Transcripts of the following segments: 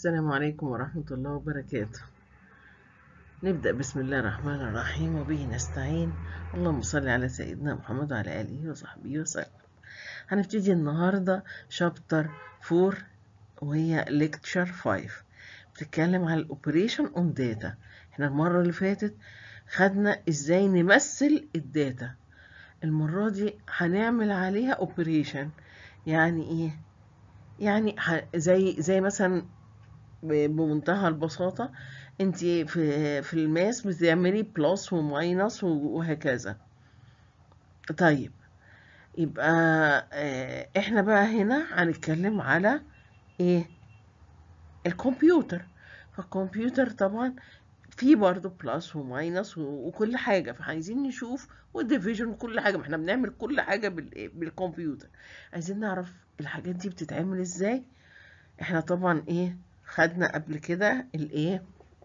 السلام عليكم ورحمة الله وبركاته نبدأ بسم الله الرحمن الرحيم وبه نستعين اللهم صل على سيدنا محمد وعلى آله وصحبه وسلم هنبتدي النهاردة شابتر 4 وهي ليكتشر 5 بتتكلم على الأوبريشن اون داتا احنا المرة اللي فاتت خدنا ازاي نمثل الداتا المرة دي هنعمل عليها اوبريشن يعني ايه يعني زي زي مثلا بمنتهى البساطة انت في في الماس بتعملي بلس وماينس وهكذا طيب يبقى احنا بقى هنا هنتكلم على ايه الكمبيوتر فالكمبيوتر طبعا في برضه بلس وماينس وكل حاجه فعايزين نشوف والديفيجن وكل حاجه ما احنا بنعمل كل حاجه بالكمبيوتر عايزين نعرف الحاجات دي بتتعمل ازاي احنا طبعا ايه خدنا قبل كده الايه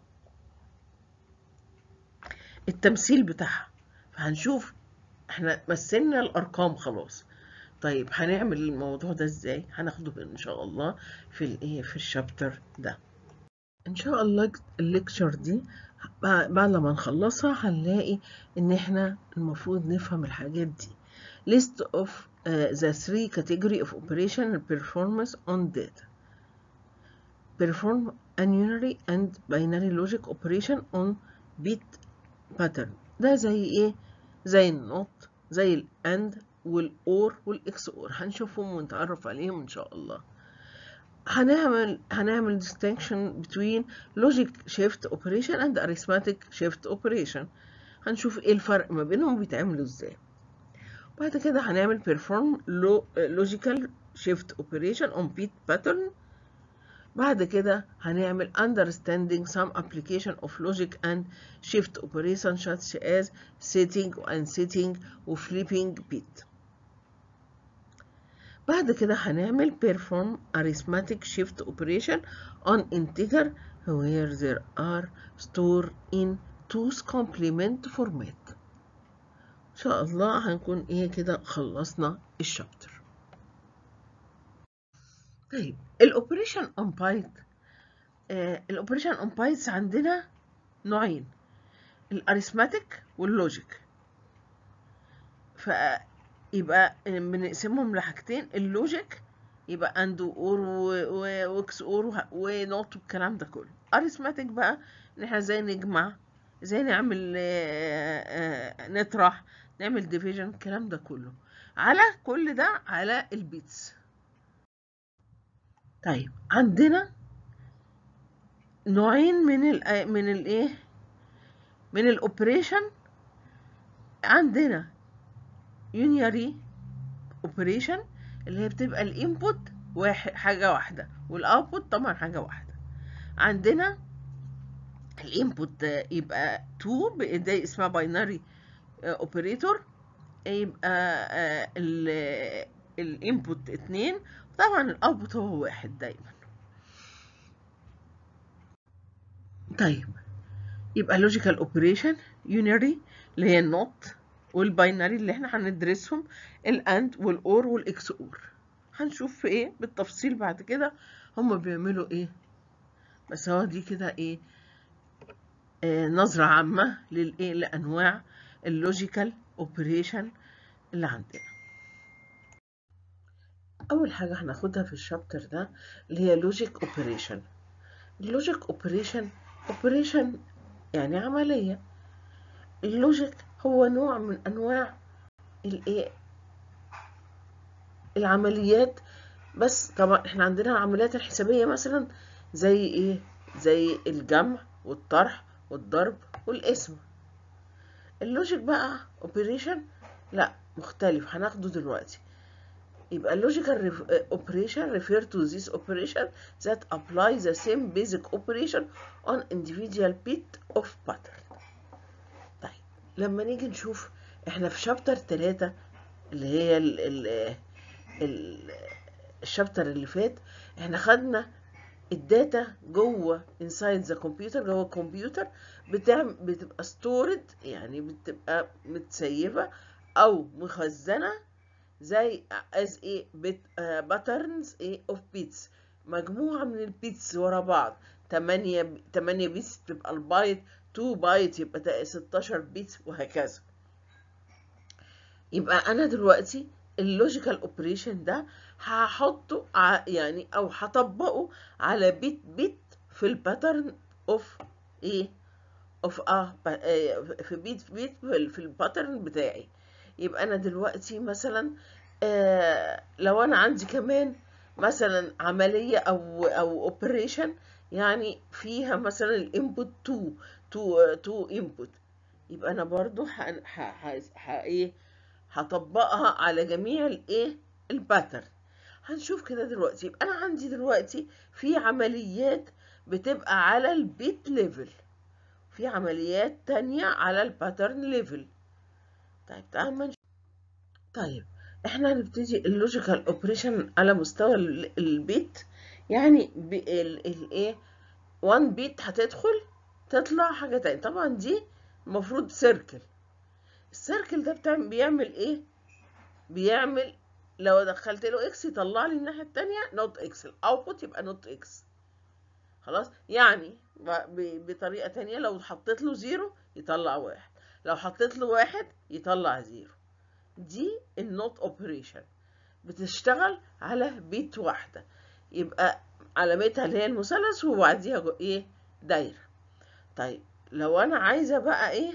التمثيل بتاعها فهنشوف احنا مثلنا الارقام خلاص طيب هنعمل الموضوع ده ازاي هناخده ان شاء الله في الايه في الشابتر ده ان شاء الله الليكتشر دي بعد ما نخلصها هنلاقي ان احنا المفروض نفهم الحاجات دي list of uh, the three category of operation performance on data perform a unary and binary logic operation on bit pattern ده زي ايه زي النوت زي الاند والاور والاكس اور هنشوفهم ونتعرف عليهم ان شاء الله هنعمل هنعمل distinction between logic shift operation and arithmetic shift operation هنشوف ايه الفرق ما بينهم بيتعملوا ازاي بعد كده هنعمل perform logical shift operation on bit pattern بعد كده هنعمل understanding some application of logic and shift operation such as setting and setting و flipping bit بعد كده هنعمل perform arithmetic shift operation on integer where there are stored in two's complement format ان شاء الله هنكون ايه كده خلصنا الشابتر طيب الاوبريشن اون بايت الاوبريشن اون بايتس عندنا نوعين الاريثماتيك واللوجيك فيبقى بنقسمهم لحاجتين اللوجيك يبقى اند اور واكس اور ونوت والكلام ده كله اريثماتيك بقى ان احنا ازاي نجمع ازاي نعمل نطرح نعمل ديفيجن الكلام ده كله على كل ده على البيتس طيب عندنا نوعين من ال من الايه من الاوبريشن عندنا يونياري اوبريشن اللي هي بتبقى الانبوت واحد حاجه واحده والاوتبوت طبعا حاجه واحده عندنا الانبوت يبقى 2 ده اسمها باينري اوبريتور يبقى الانبوت 2 طبعا الاوتبوت هو واحد دايما طيب يبقى لوجيكال اوبريشن يونري اللي هي النوت والباينري اللي احنا هندرسهم الاند والاور والاكس اور هنشوف في ايه بالتفصيل بعد كده هما بيعملوا ايه بس هو دي كده ايه آه نظرة عامة للايه لانواع اللوجيكال اوبريشن اللي عندنا اول حاجه هناخدها في الشابتر ده اللي هي لوجيك اوبريشن اللوجيك اوبريشن اوبريشن يعني عمليه اللوجيك هو نوع من انواع الايه العمليات بس طبعا احنا عندنا العمليات الحسابيه مثلا زي ايه زي الجمع والطرح والضرب والقسم اللوجيك بقى اوبريشن لا مختلف هناخده دلوقتي يبقى logical operation refer to this operation that apply the same basic operation on individual bit of pattern طيب لما نيجي نشوف احنا في شابتر 3 اللي هي ال ال ال الشابتر اللي فات احنا خدنا الداتا جوه inside the computer جوه الكمبيوتر بتعمل بتبقى stored يعني بتبقى متسيبه او مخزنه زي as a bit uh, patterns a of bits مجموعة من البيتس ورا بعض 8 8 بيتس تبقى البايت 2 بايت يبقى 16 بيتس وهكذا يبقى انا دلوقتي اللوجيكال اوبريشن ده هحطه يعني او هطبقه على بيت بيت في الباترن اوف ايه اوف اه في بيت بيت في الباترن بتاعي يبقى انا دلوقتي مثلا آه لو انا عندي كمان مثلا عمليه او او اوبريشن يعني فيها مثلا الانبوت 2 2 2 انبوت يبقى انا برضو ح ح ح ايه هطبقها على جميع الايه الباترن هنشوف كده دلوقتي يبقى انا عندي دلوقتي في عمليات بتبقى على البيت ليفل في عمليات تانية على الباترن ليفل طيب تعال نشوف طيب احنا هنبتدي اللوجيكال اوبريشن على مستوى البيت يعني الايه 1 بيت هتدخل تطلع حاجة تانية طبعا دي المفروض سيركل السيركل ده بتعمل بيعمل ايه بيعمل لو دخلت له اكس يطلع لي الناحيه التانية نوت اكس الاوتبوت يبقى نوت اكس خلاص يعني بطريقه تانية لو حطيت له زيرو يطلع واحد لو حطيت له واحد يطلع زيرو دي النوت اوبريشن بتشتغل على بيت واحده يبقى علامتها اللي هي المثلث وبعديها ايه دايره طيب لو انا عايزه بقى ايه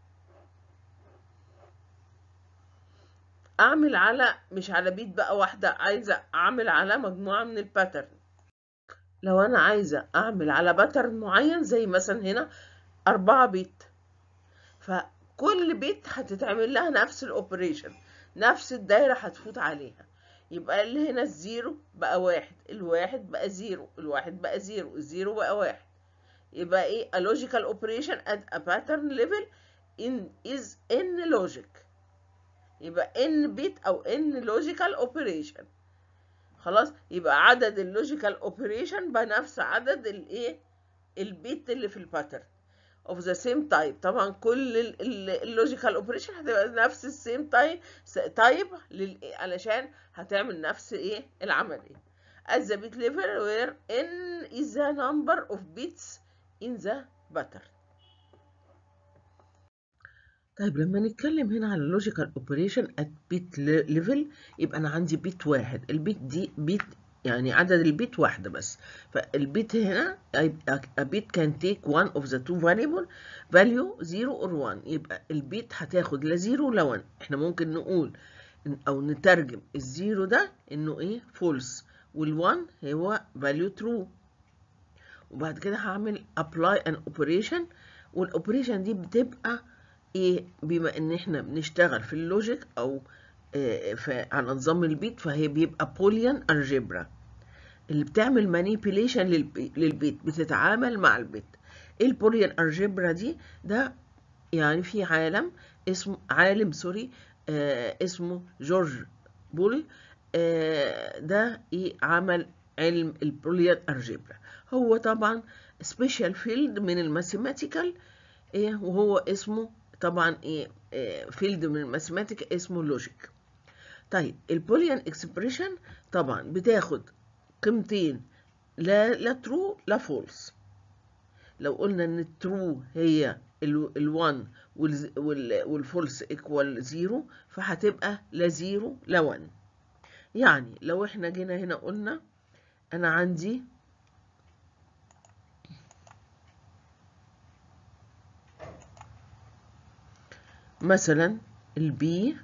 اعمل على مش على بيت بقى واحدة عايزة اعمل على مجموعة من الباترن لو انا عايزة اعمل على باترن معين زي مثلا هنا اربعة بيت فكل بيت هتتعمل لها نفس الاوبريشن نفس الدايرة هتفوت عليها يبقى اللي هنا الزيرو بقى واحد الواحد بقى زيرو الواحد بقى زيرو الزيرو بقى واحد يبقى ايه a logical operation at a pattern level in is in logic يبقى ان بيت او ان لوجيكال اوبريشن خلاص يبقى عدد اللوجيكال اوبريشن بنفس عدد الايه البيت اللي في الباترن of the same type طبعا كل اللوجيكال اوبريشن هتبقى نفس السيم تايب تايب علشان هتعمل نفس ايه العمليه at the bit level where n is the number of bits in the pattern طيب لما نتكلم هنا على اللوجيكال اوبريشن ات بيت ليفل يبقى انا عندي بيت واحد البيت دي بيت يعني عدد البيت واحده بس فالبيت هنا a bit can take one of the two variable value 0 or 1 يبقى البيت هتاخد لا 0 ولا 1 احنا ممكن نقول او نترجم الزيرو ده انه ايه false وال1 هو value true وبعد كده هعمل apply an operation والاوبريشن دي بتبقى ايه بما ان احنا بنشتغل في اللوجيك او آه على نظام البيت فهي بيبقى بوليان الجبرا اللي بتعمل مانيبيليشن للبيت بتتعامل مع البيت ايه البوليان الجبرا دي ده يعني في عالم اسمه عالم سوري آه اسمه جورج بول آه ده ايه عمل علم البوليان الجبرا هو طبعا سبيشال فيلد من الماثيماتيكال ايه وهو اسمه طبعا ايه, إيه فيلد من الماثيماتيك اسمه لوجيك طيب البوليان اكسبريشن طبعا بتاخد قيمتين لا لا ترو لا فولس لو قلنا ان الترو هي ال1 والفولس ايكوال زيرو فهتبقى لا زيرو لا 1 يعني لو احنا جينا هنا قلنا انا عندي مثلا البي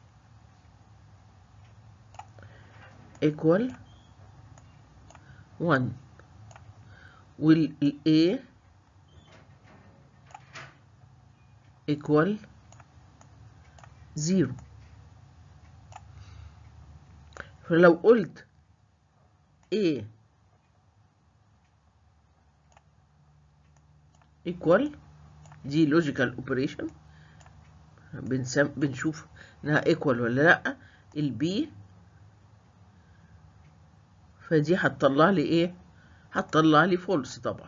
equal 1 والA equal 0 فلو قلت A equal دي logical operation بنسم بنشوف انها ايكوال ولا لا البي فدي هتطلع لي ايه هتطلع لي فولس طبعا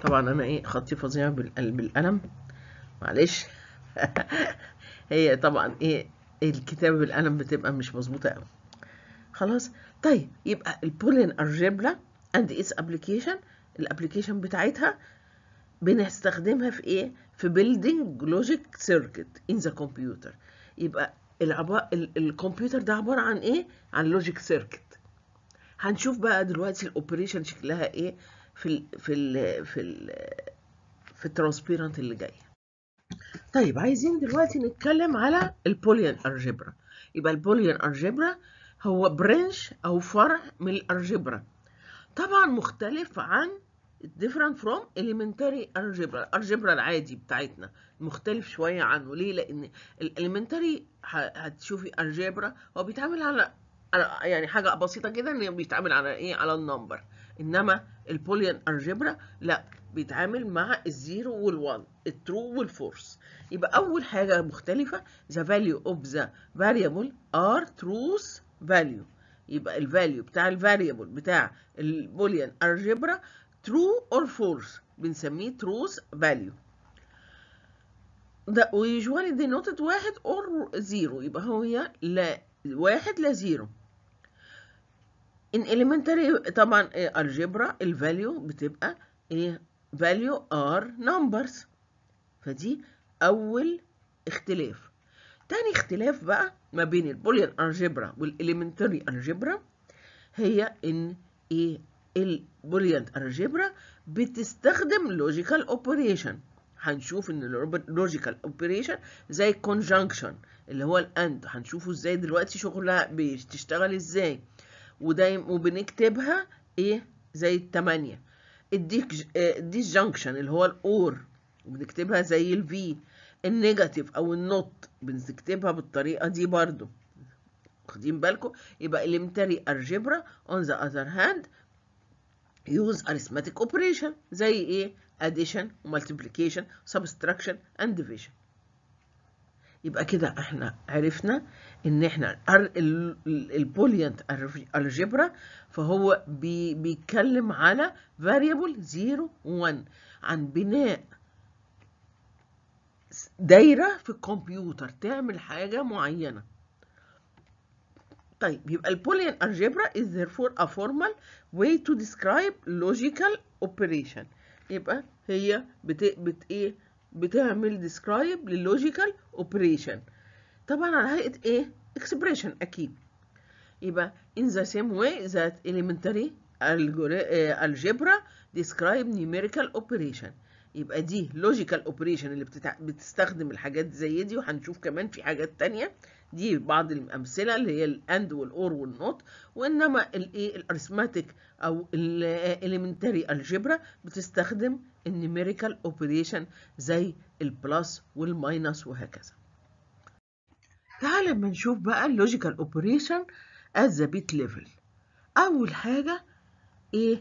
طبعا انا ايه خطي فظيع بالقل- بالقلم معلش هي طبعا ايه الكتابة بالقلم بتبقى مش مظبوطة قوي خلاص طيب يبقى البولين الجبرا اند اتس ابلكيشن الابلكيشن بتاعتها بنستخدمها في ايه في building logic circuit in the computer يبقى العبا... ال- الكمبيوتر ده عبارة عن ايه عن لوجيك سيركت هنشوف بقى دلوقتي الاوبريشن شكلها ايه في ال في ال في ال في الترانسبيرنت اللي جاي طيب عايزين دلوقتي نتكلم على البوليان الجبرا يبقى البوليان الجبرا هو برانش او فرع من الالجبرا طبعا مختلف عن different from elementary algebra الالجبرا العادي بتاعتنا مختلف شوية عنه ليه لان الاليمنتري هتشوفي الجبرا هو بيتعامل على على- يعني حاجة بسيطة كده ان بيتعامل على ايه على النمبر انما البوليان الجبرا لا بيتعامل مع الزيرو والوان الترو والفورس يبقى اول حاجة مختلفة the value of the variable are truth value يبقى الفاليو بتاع الفاريبل بتاع البوليان الجبرا true or false بنسميه truth value ده ويجوالي denoted واحد or زيرو يبقى هي لا واحد لا زيرو in elementary طبعا الجبرا الفاليو بتبقى ايه value are numbers فدي اول اختلاف تاني اختلاف بقى ما بين البوليان الجبرا والاليمنتري الجبرا هي ان ايه البوليان الجبرا بتستخدم لوجيكال اوبريشن هنشوف ان اللوجيكال اوبريشن زي conjunction اللي هو الاند هنشوفه ازاي دلوقتي شغلها بتشتغل ازاي وده وبنكتبها ايه زي التمانية الديسجنكشن اللي هو الاور بنكتبها زي الفي النيجاتيف او النوت بنكتبها بالطريقه دي برضو واخدين بالكم يبقى elementary algebra on the other hand use arithmetic operation زي ايه addition multiplication subtraction and division يبقى كده احنا عرفنا ان احنا البوليانت الجبرا فهو بي بيتكلم على variable 0 1 عن بناء دايرة في الكمبيوتر تعمل حاجة معينة طيب يبقى البوليان algebra is therefore a formal way to describe logical operation يبقى هي بت, بت ايه بتعمل describe للوجيكال operation طبعا على هيئة ايه expression اكيد يبقى in the same way that elementary algebra describe numerical operation يبقى دي logical operation اللي بتتع... بتستخدم الحاجات زي دي وهنشوف كمان في حاجات تانية دي بعض الأمثلة اللي هي الأند والأور والنوت وإنما الإيه الأرثماتيك أو الإليمنتري الجبرا بتستخدم النيميريكال اوبريشن زي البلس والماينس وهكذا. تعال لما نشوف بقى اللوجيكال اوبريشن at the bit level. أول حاجة إيه؟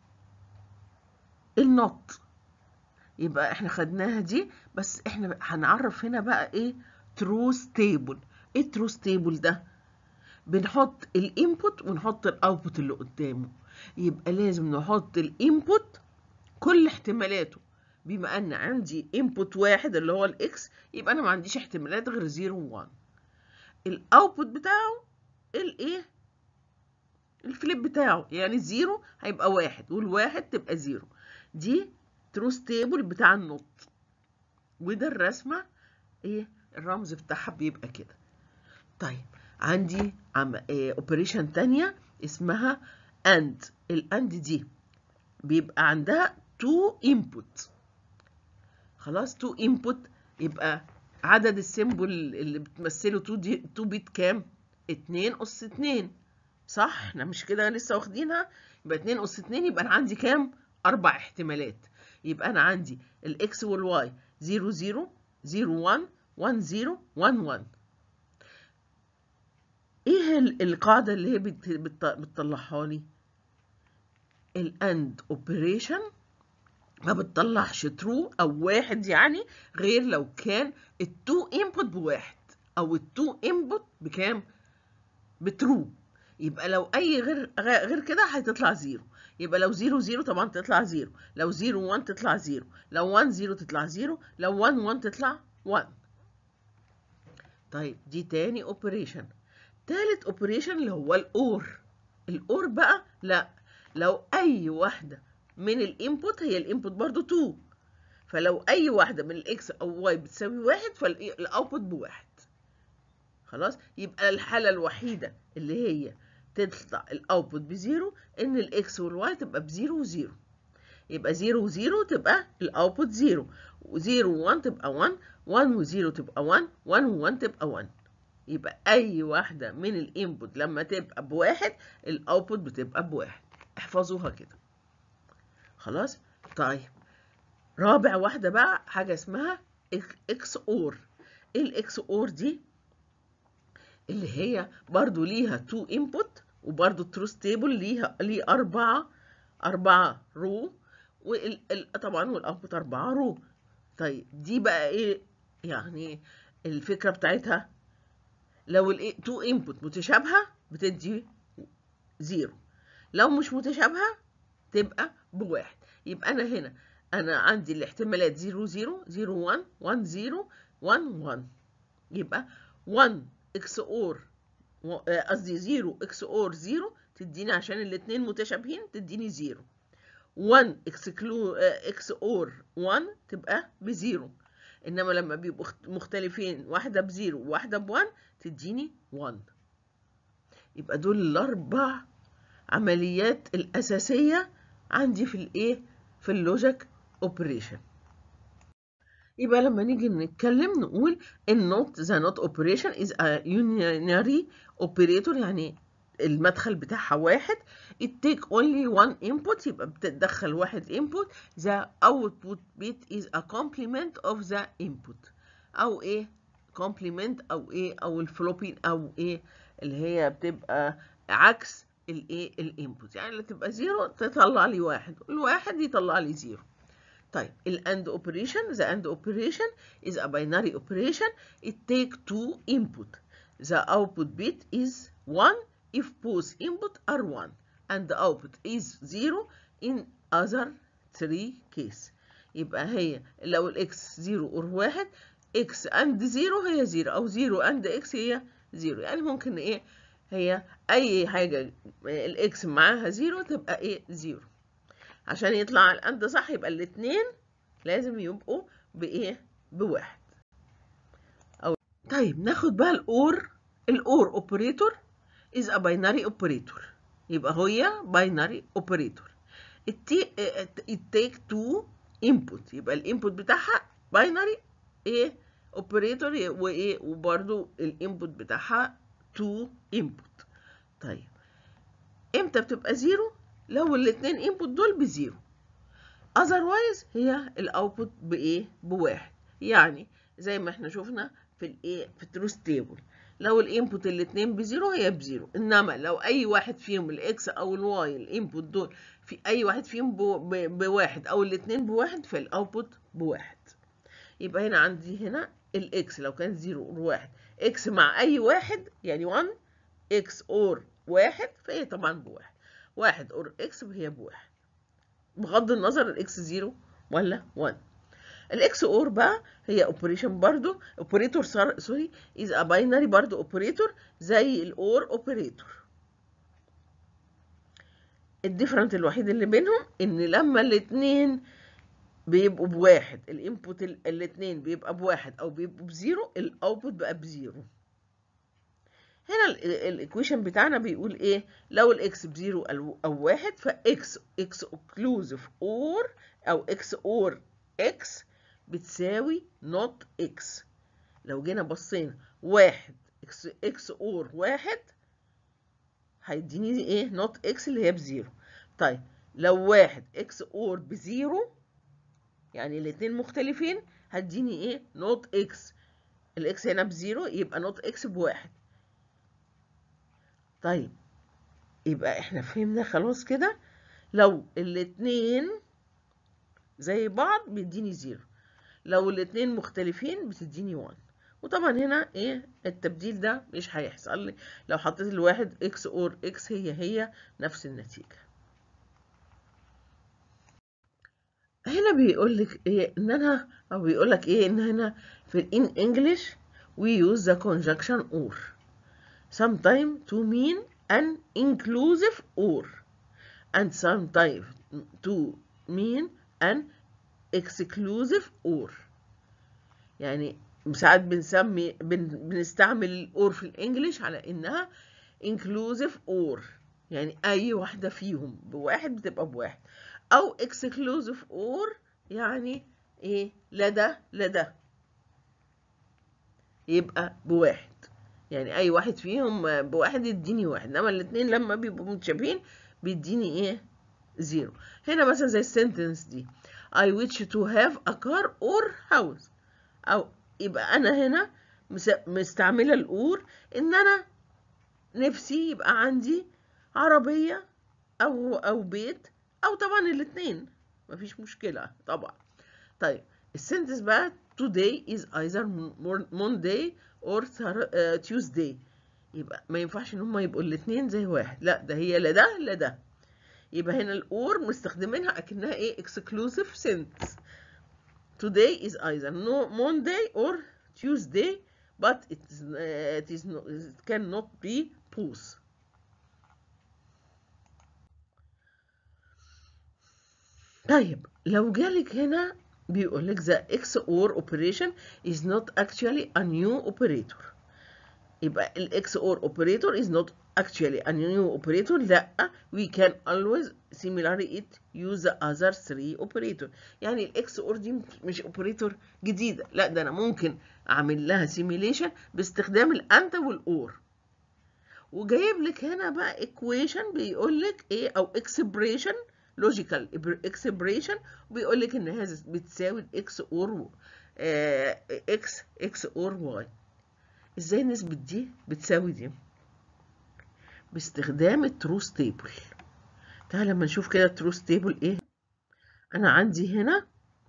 النوت يبقى احنا خدناها دي بس احنا هنعرف هنا بقى ايه تروث تيبل ايه التروث تيبل ده بنحط الانبوت ونحط الاوتبوت اللي قدامه يبقى لازم نحط الانبوت كل احتمالاته بما ان عندي انبوت واحد اللي هو الاكس يبقى انا ما عنديش احتمالات غير 0 و1 الاوتبوت بتاعه الايه الفليب بتاعه يعني الزيرو هيبقى واحد والواحد تبقى زيرو دي تروث تيبل بتاع النوت وده الرسمة ايه الرمز بتاعها بيبقى كده طيب عندي عم إيه اوبريشن تانية اسمها اند الاند دي بيبقى عندها تو انبوت خلاص تو انبوت يبقى عدد السيمبل اللي بتمثله 2 دي 2 بيت كام 2 اس 2 صح احنا مش كده لسه واخدينها يبقى 2 اس 2 يبقى انا عندي كام اربع احتمالات يبقى انا عندي الاكس والواي 0 0 0 1 1 0 1 1 ايه القاعده اللي هي بتطلعها لي الاند اوبريشن ما بتطلعش ترو او واحد يعني غير لو كان التو انبوت بواحد او التو انبوت بكام بترو يبقى لو اي غير غير كده هتطلع زيرو يبقى لو 0 0 طبعا تطلع 0 لو 0 1 تطلع 0 لو 1 0 تطلع 0 لو 1 1 تطلع 1 طيب دي تاني اوبريشن تالت اوبريشن اللي هو الاور الاور بقى لا لو اي واحده من الانبوت هي الانبوت برضو 2 فلو اي واحده من الاكس او واي بتساوي واحد فالاوتبوت بواحد خلاص يبقى الحاله الوحيده اللي هي تطلع الاوتبوت بزيرو ان الاكس والواي تبقى بزيرو وزيرو يبقى زيرو وزيرو تبقى الاوتبوت زيرو وزيرو وون تبقى 1 1 وزيرو تبقى 1 1 و1 تبقى 1 يبقى اي واحده من الانبوت لما تبقى بواحد الاوتبوت بتبقى بواحد احفظوها كده خلاص طيب رابع واحده بقى حاجه اسمها اكس اور ايه الاكس اور دي اللي هي برضو ليها تو انبوت وبرضو التروث تيبل ليها ليه أربعة أربعة رو وطبعا والأوتبوت أربعة رو طيب دي بقى إيه يعني الفكرة بتاعتها لو ال تو انبوت متشابهة بتدي زيرو لو مش متشابهة تبقى بواحد يبقى أنا هنا أنا عندي الاحتمالات زيرو زيرو زيرو وان وان زيرو وان وان يبقى 1 اكس اور قصدي 0 اكس اور 0 تديني عشان الاثنين متشابهين تديني 0 1 اكسكلو اكس اور 1 تبقى بزيرو انما لما بيبقوا مختلفين واحده بزيرو وواحده ب1 تديني 1 يبقى دول الاربع عمليات الاساسيه عندي في الايه في اللوجيك اوبريشن يبقى لما نيجي نتكلم نقول النوت ذا نوت اوبريشن از ا unary operator يعني المدخل بتاعها واحد it take only one input يبقى بتدخل واحد input the output bit is a complement of the input او ايه complement او ايه او الفلوبين او ايه اللي هي بتبقى عكس الايه الانبوت يعني اللي تبقى زيرو تطلع لي واحد الواحد يطلع لي زيرو طيب الاند اوبريشن the and operation is a binary operation it take two input the output bit is 1 if both input are 1 and the output is 0 in other three case يبقى هي لو الاكس 0 or 1 x and 0 هي 0 او 0 and x هي 0 يعني ممكن ايه هي اي حاجه الاكس معاها 0 تبقى ايه 0 عشان يطلع الاند صح يبقى الاثنين لازم يبقوا بايه بواحد أو طيب ناخد بقى الاور الاور اوبريتور is a binary operator يبقى هي binary operator it, it take two input يبقى الانبوت بتاعها binary ايه اوبريتور وايه وبرده الانبوت بتاعها two input طيب امتى بتبقى زيرو لو الاتنين انبوت دول بزيرو otherwise هي الاوتبوت بايه بواحد يعني زي ما احنا شفنا في الايه في التروث تيبل لو الانبوت الاتنين بزيرو هي بزيرو انما لو اي واحد فيهم الاكس او الواي الانبوت دول في اي واحد فيهم بواحد او الاتنين بواحد فالاوتبوت بواحد يبقى هنا عندي هنا الاكس لو كان زيرو اور واحد اكس مع اي واحد يعني 1 اكس اور واحد فهي طبعا بواحد واحد اور اكس فهي بواحد بغض النظر الاكس زيرو ولا 1 الاكس اور بقى هي اوبريشن برضو اوبريتور سوري از ا باينري برضو اوبريتور زي الاور اوبريتور الديفرنت الوحيد اللي بينهم ان لما الاثنين بيبقوا بواحد الانبوت الاثنين بيبقى بواحد او بيبقوا بزيرو الاوتبوت بقى بزيرو هنا الايكويشن بتاعنا بيقول ايه لو الاكس بزيرو او واحد فاكس اكس اوكلوزيف اور او اكس اور اكس بتساوي نوت اكس لو جينا بصينا واحد اكس اكس اور واحد هيديني ايه نوت اكس اللي هي بزيرو طيب لو واحد اكس اور بزيرو يعني الاتنين مختلفين هتديني ايه نوت اكس الاكس هنا بزيرو يبقى نوت اكس بواحد طيب يبقى احنا فهمنا خلاص كده لو الاتنين زي بعض بيديني زيرو لو الاتنين مختلفين بتديني 1 وطبعا هنا ايه التبديل ده مش هيحصل لي لو حطيت الواحد اكس اور اكس هي هي نفس النتيجه هنا بيقول لك ايه ان انا او بيقول لك ايه ان هنا في in English we use the conjunction or sometimes to mean an inclusive or and sometimes to mean an exclusive or يعني ساعات بنسمي بن بنستعمل الأور في الإنجليش على إنها inclusive or يعني أي واحدة فيهم بواحد بتبقى بواحد أو exclusive or يعني إيه لا ده لا ده يبقى بواحد يعني أي واحد فيهم بواحد يديني واحد إنما الاتنين لما بيبقوا متشابهين بيديني إيه زيرو هنا مثلا زي السنتنس دي I wish to have a car or house أو يبقى أنا هنا مستعملة الأور إن أنا نفسي يبقى عندي عربية أو أو بيت أو طبعا الاتنين مفيش مشكلة طبعا طيب السنتنس بقى today is either Monday or Tuesday يبقى ما ينفعش ان هما يبقوا الاتنين زي واحد لا ده هي لا ده لا ده يبقى هنا الأور مستخدمينها أكنها إيه exclusive sentence today is either no Monday or Tuesday but it is, uh, it is not, it cannot be both طيب لو جالك هنا بيقول لك the XOR operation is not actually a new operator يبقى ال XOR operator is not actually a new operator لا we can always similarly it use the other three operator يعني ال XOR دي مش operator جديدة لا ده أنا ممكن أعمل لها simulation باستخدام الأنت والأور وجايب لك هنا بقى equation بيقول لك إيه أو expression logical expression وبيقول لك إن هذا بتساوي x or آه x x or y ازاي نثبت دي بتساوي دي باستخدام التروث تيبل تعال لما نشوف كده التروث تيبل ايه انا عندي هنا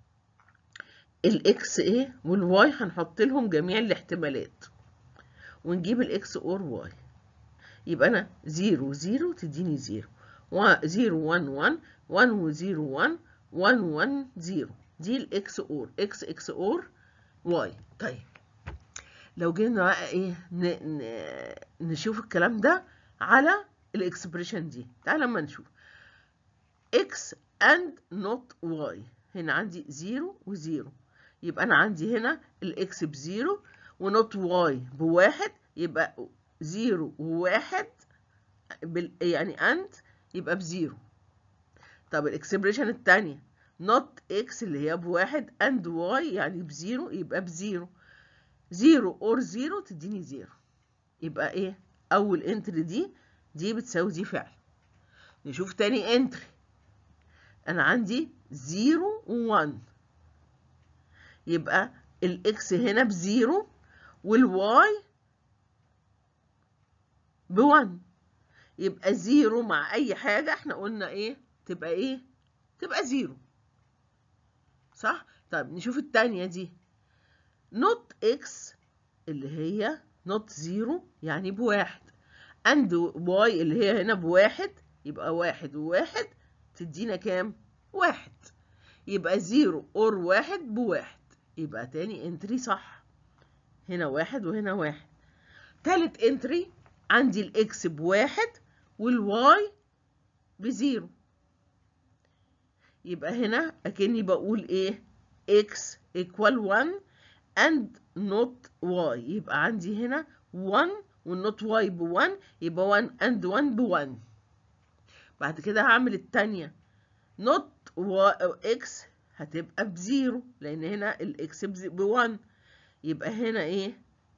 الاكس ايه والواي هنحط لهم جميع الاحتمالات ونجيب الاكس اور واي يبقى انا 0 0 تديني 0 0 1 1 1 و 0 1 1 1 0 دي الاكس اور اكس اكس اور واي طيب لو جينا بقى ايه ن... ن... نشوف الكلام ده على الاكسبريشن دي تعال لما نشوف x and not y هنا عندي 0 و0 يبقى انا عندي هنا الاكس بزيرو ونوت واي بواحد يبقى 0 وواحد بال... يعني and يبقى بزيرو طب الاكسبريشن التانية not x اللي هي بواحد and y يعني بزيرو يبقى بزيرو زيرو اور زيرو تديني زيرو يبقى ايه اول انتري دي دي بتساوي دي فعل نشوف تاني انتري انا عندي زيرو وون يبقى الاكس هنا بزيرو والواي بون يبقى زيرو مع اي حاجة احنا قلنا ايه تبقى ايه تبقى زيرو صح طيب نشوف التانية دي نوت اكس اللي هي نوت زيرو يعني بواحد اند واي اللي هي هنا بواحد يبقى واحد وواحد تدينا كام واحد يبقى زيرو اور واحد بواحد يبقى تاني انتري صح هنا واحد وهنا واحد تالت انتري عندي الاكس بواحد والواي بزيرو يبقى هنا اكني بقول ايه x equal 1 and not y يبقى عندي هنا 1 والنوت y ب 1 يبقى 1 and 1 ب 1 بعد كده هعمل التانية not x هتبقى بزيرو لان هنا الاكس ب 1 يبقى هنا ايه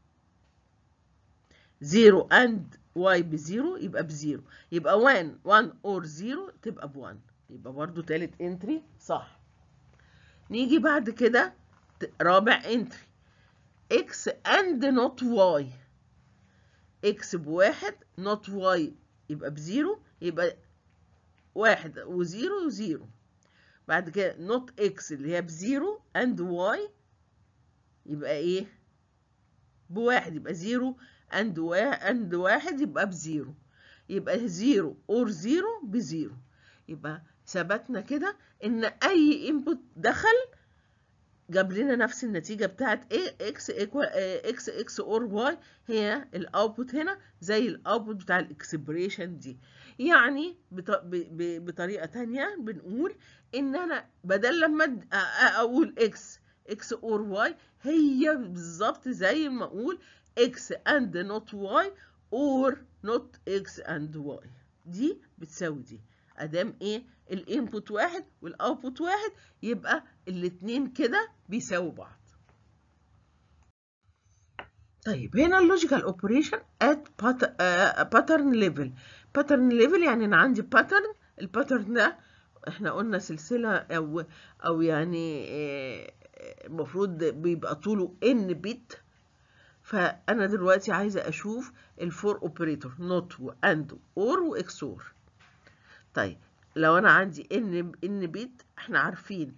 0 and y بزيرو يبقى بزيرو يبقى 1 1 or 0 تبقى ب 1 يبقى برضو تالت انتري صح نيجي بعد كده رابع انتري x and not y x بواحد not y يبقى بزيرو يبقى واحد وزيرو وزيرو بعد كده not x اللي هي بزيرو and y يبقى ايه بواحد يبقى زيرو and واحد and واحد يبقى بزيرو يبقى زيرو اور زيرو بزيرو يبقى ثبتنا كده ان اي انبوت دخل جاب لنا نفس النتيجة بتاعت اكس اكس اكس اور واي هي الاوتبوت هنا زي الاوتبوت بتاع الاكسبريشن دي يعني بطريقة تانية بنقول ان انا بدل لما اقول اكس اكس اور واي هي بالظبط زي ما اقول اكس اند نوت واي اور نوت اكس اند واي دي بتساوي دي ادام ايه الانبوت واحد والاوتبوت واحد يبقى الاتنين كده بيساووا بعض طيب هنا اللوجيكال اوبريشن ات باترن ليفل باترن ليفل يعني انا عندي باترن الباترن ده احنا قلنا سلسله او او يعني المفروض بيبقى طوله ان بت فانا دلوقتي عايزه اشوف الفور اوبريتور نوت واند اور واكسور طيب لو انا عندي ان ان بيت احنا عارفين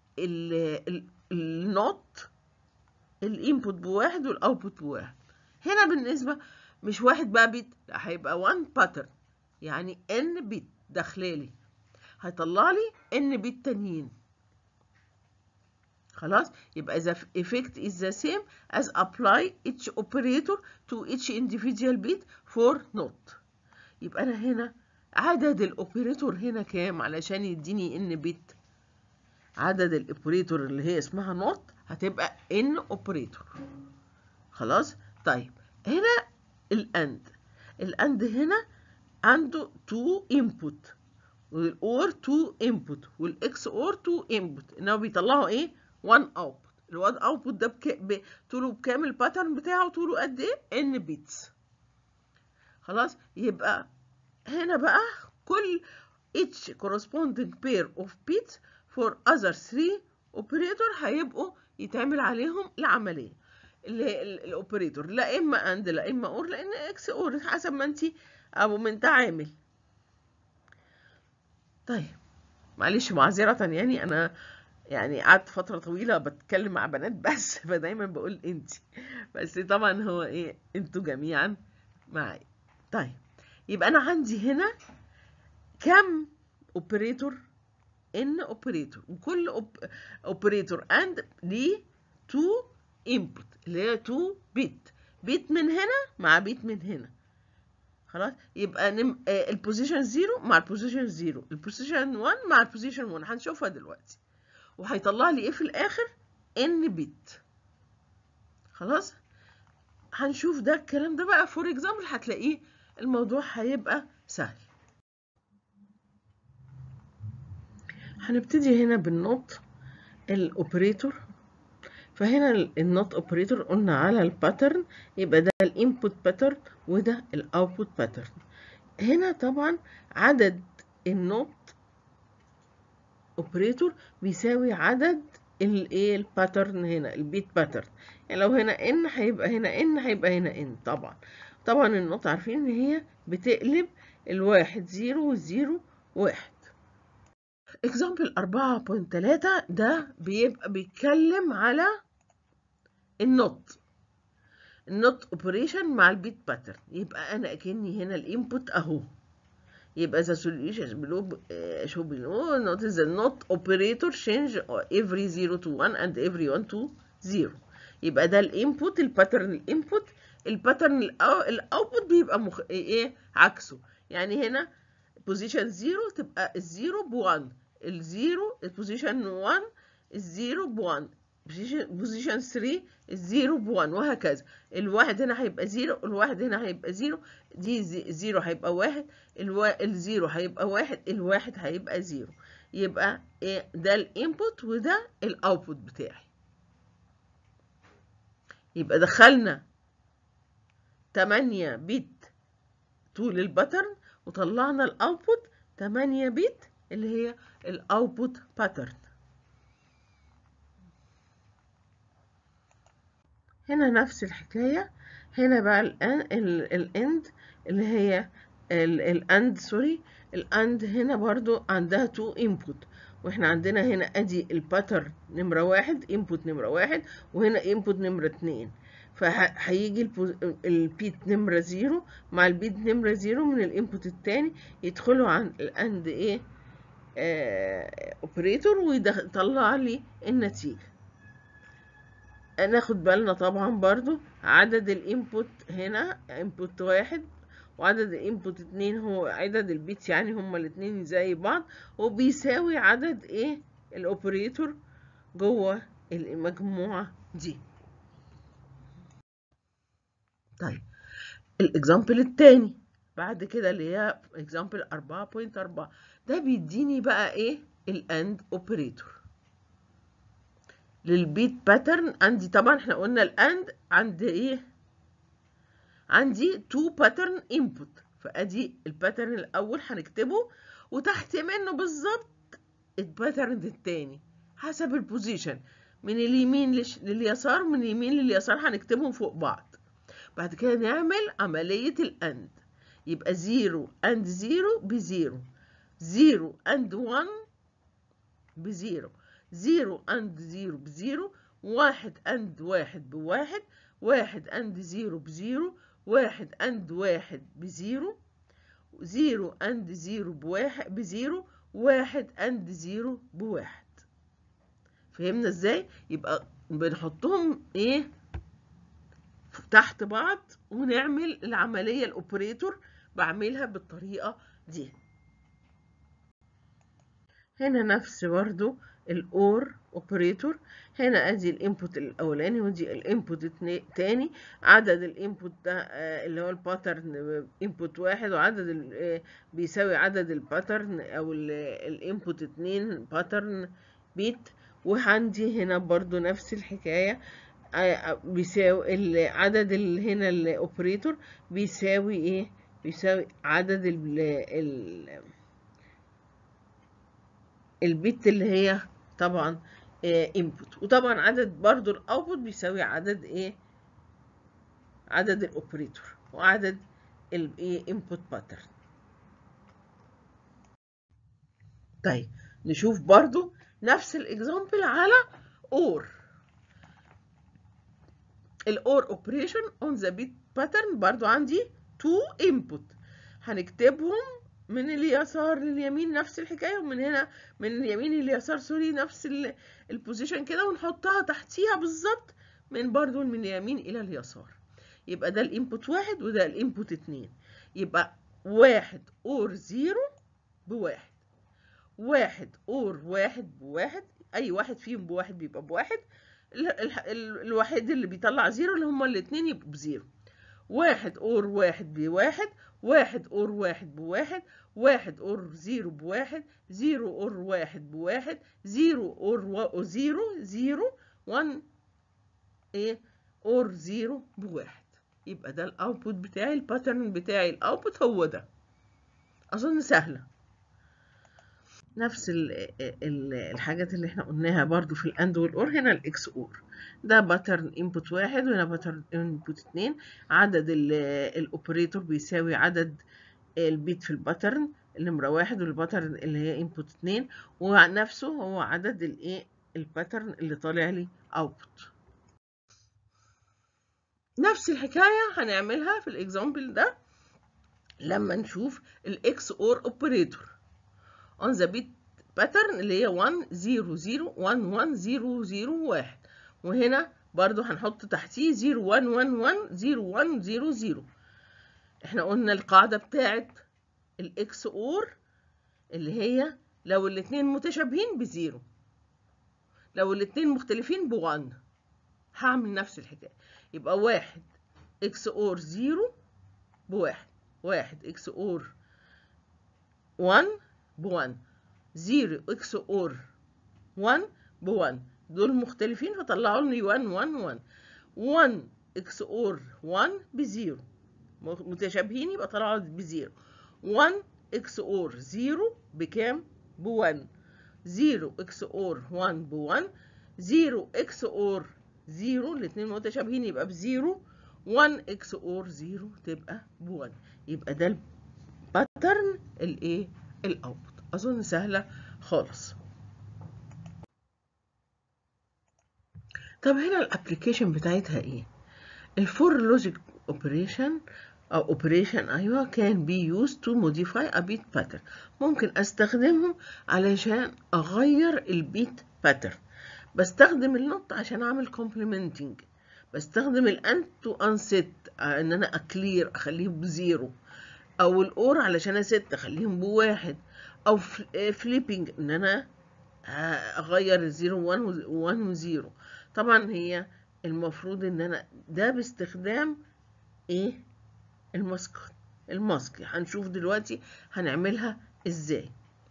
النوت الانبوت بواحد والاوتبوت بواحد هنا بالنسبه مش واحد بقى بيت لا هيبقى 1 باترن يعني ان بيت داخلالي هيطلع لي ان بيت تانيين خلاص يبقى the effect is the same as apply each operator to each individual bit for not يبقى انا هنا عدد الاوبريتور هنا كام علشان يديني ان بت عدد الاوبريتور اللي هي اسمها نوت هتبقى ان اوبريتور خلاص طيب هنا الاند الاند هنا عنده 2 انبوت والاور 2 انبوت والاكس اور 2 انبوت انما بيطلعوا ايه 1 اوتبوت ال1 اوتبوت ده بك... ب... طوله بكام الباترن بتاعه طوله قد ايه ان بيتس خلاص يبقى هنا بقى كل each corresponding pair of bits for other three operator هيبقوا يتعمل عليهم العملية اللي هي الاوبريتور لا اما اند لا اما اور لان اكس اور حسب ما انت او من ده عامل طيب معلش معذرة يعني انا يعني قعدت فترة طويلة بتكلم مع بنات بس فدايما بقول انت بس طبعا هو ايه انتوا جميعا معايا طيب يبقى انا عندي هنا كم اوبريتور ان اوبريتور وكل اوبريتور اند ليه 2 انبوت اللي هي 2 بيت بيت من هنا مع بيت من هنا خلاص يبقى نم... آه البوزيشن 0 مع البوزيشن 0 البوزيشن 1 مع البوزيشن 1 هنشوفها دلوقتي وهيطلع لي ايه في الاخر ان بيت خلاص هنشوف ده الكلام ده بقى فور اكزامبل هتلاقيه الموضوع هيبقى سهل هنبتدي هنا بالنوت الاوبريتور فهنا النوت اوبريتور قلنا على الباترن يبقى ده الانبوت باترن وده الاوتبوت باترن هنا طبعا عدد النوت اوبريتور بيساوي عدد الايه الباترن هنا البيت باترن يعني لو هنا ان هيبقى هنا ان هيبقى هنا ان طبعا طبعا النقطة عارفين ان هي بتقلب الواحد زيرو والزيرو واحد اكزامبل أربعة بوينت تلاتة ده بيبقى بيتكلم على النوت النوت اوبريشن مع البيت باترن يبقى انا اكني هنا الانبوت اهو يبقى the solution below شو below notice the not operator change every 0 to 1 and every 1 to 0 يبقى ده الانبوت الباترن الانبوت الباترن الاوتبوت بيبقى مخ... ايه عكسه يعني هنا بوزيشن 0 تبقى الزيرو ب 1 الزيرو البوزيشن 1 الزيرو ب 1 بوزيشن 3 الزيرو ب 1 وهكذا الواحد هنا هيبقى زيرو الواحد هنا هيبقى زيرو دي زيرو هيبقى واحد الوا... الزيرو هيبقى واحد الواحد هيبقى زيرو يبقى إيه ده الانبوت وده الاوتبوت بتاعي يبقى دخلنا 8 بت طول الباترن وطلعنا الاوتبوت 8 بت اللي هي الاوتبوت باترن هنا نفس الحكاية هنا بقى الاند اللي هي الاند سوري الاند هنا برضو عندها تو انبوت واحنا عندنا هنا ادي الباترن نمرة واحد انبوت نمرة واحد وهنا انبوت نمرة اتنين فهيجي البيت نمرة زيرو مع البيت نمرة زيرو من الانبوت التاني يدخلوا عن الاند ايه اوبريتور ويطلع لي النتيجة ناخد بالنا طبعا برضو عدد الانبوت هنا انبوت واحد وعدد الانبوت اتنين هو عدد البيتس يعني هما الاتنين زي بعض وبيساوي عدد ايه الاوبريتور جوه المجموعة دي طيب الاكزامبل التاني بعد كده اللي هي اكزامبل 4.4 ده بيديني بقى ايه الاند اوبريتور للبيت باترن عندي طبعا احنا قلنا الاند عند ايه عندي تو باترن انبوت فادي الباترن الاول هنكتبه وتحت منه بالظبط الباترن التاني حسب البوزيشن من اليمين لش... لليسار من اليمين لليسار هنكتبهم فوق بعض بعد كده نعمل عملية الاند يبقى زيرو اند زيرو بزيرو زيرو اند وان بزيرو زيرو اند زيرو بزيرو واحد اند واحد بواحد واحد اند زيرو بزيرو واحد اند واحد بزيرو زيرو اند زيرو بواحد بزيرو واحد اند زيرو بواحد فهمنا ازاي يبقى بنحطهم ايه تحت بعض ونعمل العملية الاوبريتور بعملها بالطريقة دي هنا نفس برضو الاور اوبريتور هنا ادي الانبوت الاولاني ودي الانبوت التاني عدد الانبوت ده اللي هو الباترن انبوت واحد وعدد بيساوي عدد الباترن او الانبوت اتنين باترن بيت وعندي هنا برضو نفس الحكاية بيساوي عدد هنا الاوبريتور بيساوي ايه بيساوي عدد ال ال البيت اللي هي طبعا انبوت وطبعا عدد برضو الاوتبوت بيساوي عدد ايه عدد الاوبريتور وعدد الايه انبوت باترن طيب نشوف برضو نفس الاكزامبل على اور الاور اوبريشن اون ذا بيت باترن برضو عندي تو انبوت هنكتبهم من اليسار لليمين نفس الحكايه ومن هنا من اليمين لليسار سوري نفس البوزيشن كده ونحطها تحتيها بالظبط من برضو من اليمين الى اليسار يبقى ده الانبوت واحد وده الانبوت اتنين يبقى واحد اور زيرو بواحد واحد اور واحد بواحد اي واحد فيهم بواحد بيبقى بواحد الوحيد اللي بيطلع زيرو اللي هما الاتنين يبقوا بزيرو واحد اور واحد بواحد واحد اور واحد بواحد واحد اور زيرو بواحد زيرو اور واحد بواحد زيرو اور و... زيرو زيرو وان ايه اور زيرو بواحد يبقى ده الاوتبوت بتاعي الباترن بتاعي الاوتبوت هو ده اظن سهله نفس ال ال الحاجات اللي احنا قلناها برضو في الاند والاور هنا الاكس اور ده باترن انبوت واحد وهنا باترن انبوت اتنين عدد الاوبريتور بيساوي عدد البيت في الباترن النمرة واحد والباترن اللي هي انبوت اتنين ونفسه هو عدد الايه الباترن اللي طالع لي اوتبوت نفس الحكاية هنعملها في الاكزامبل ده لما نشوف الاكس اور اوبريتور on the bit pattern اللي هي 1 0 0 1 1 0 0 1 وهنا برضو هنحط تحتيه 0 1 1 1 0 1 0 0 احنا قلنا القاعدة بتاعت الاكس اور اللي هي لو الاتنين متشابهين بزيرو لو الاتنين مختلفين بوان هعمل نفس الحكاية يبقى واحد اكس اور زيرو بواحد واحد اكس اور 1 بوان زيرو اكس اور 1 بوان دول مختلفين فطلعوا لي 1 1 1 1 اكس اور 1 بزيرو متشابهين يبقى طلعوا بزيرو 1 اكس اور 0 بكام ب 1 0 اكس اور 1 ب 1 0 اكس اور 0 الاثنين متشابهين يبقى بزيرو 1 اكس اور 0 تبقى ب 1 يبقى ده الباترن الايه الاوتبوت اظن سهله خالص طب هنا الابلكيشن بتاعتها ايه الفور لوجيك اوبريشن أو operation أيوة can be used to modify a beat pattern ممكن أستخدمهم علشان أغير البيت pattern بستخدم النوت عشان أعمل complementing بستخدم الأند تو أنست إن أنا أكلير أخليهم بزيرو أو الأور علشان أست أخليهم بواحد أو فليبنج إن أنا أغير الزيرو وان وزيرو طبعا هي المفروض إن أنا ده باستخدام إيه الماسك الماسك هنشوف دلوقتي هنعملها ازاي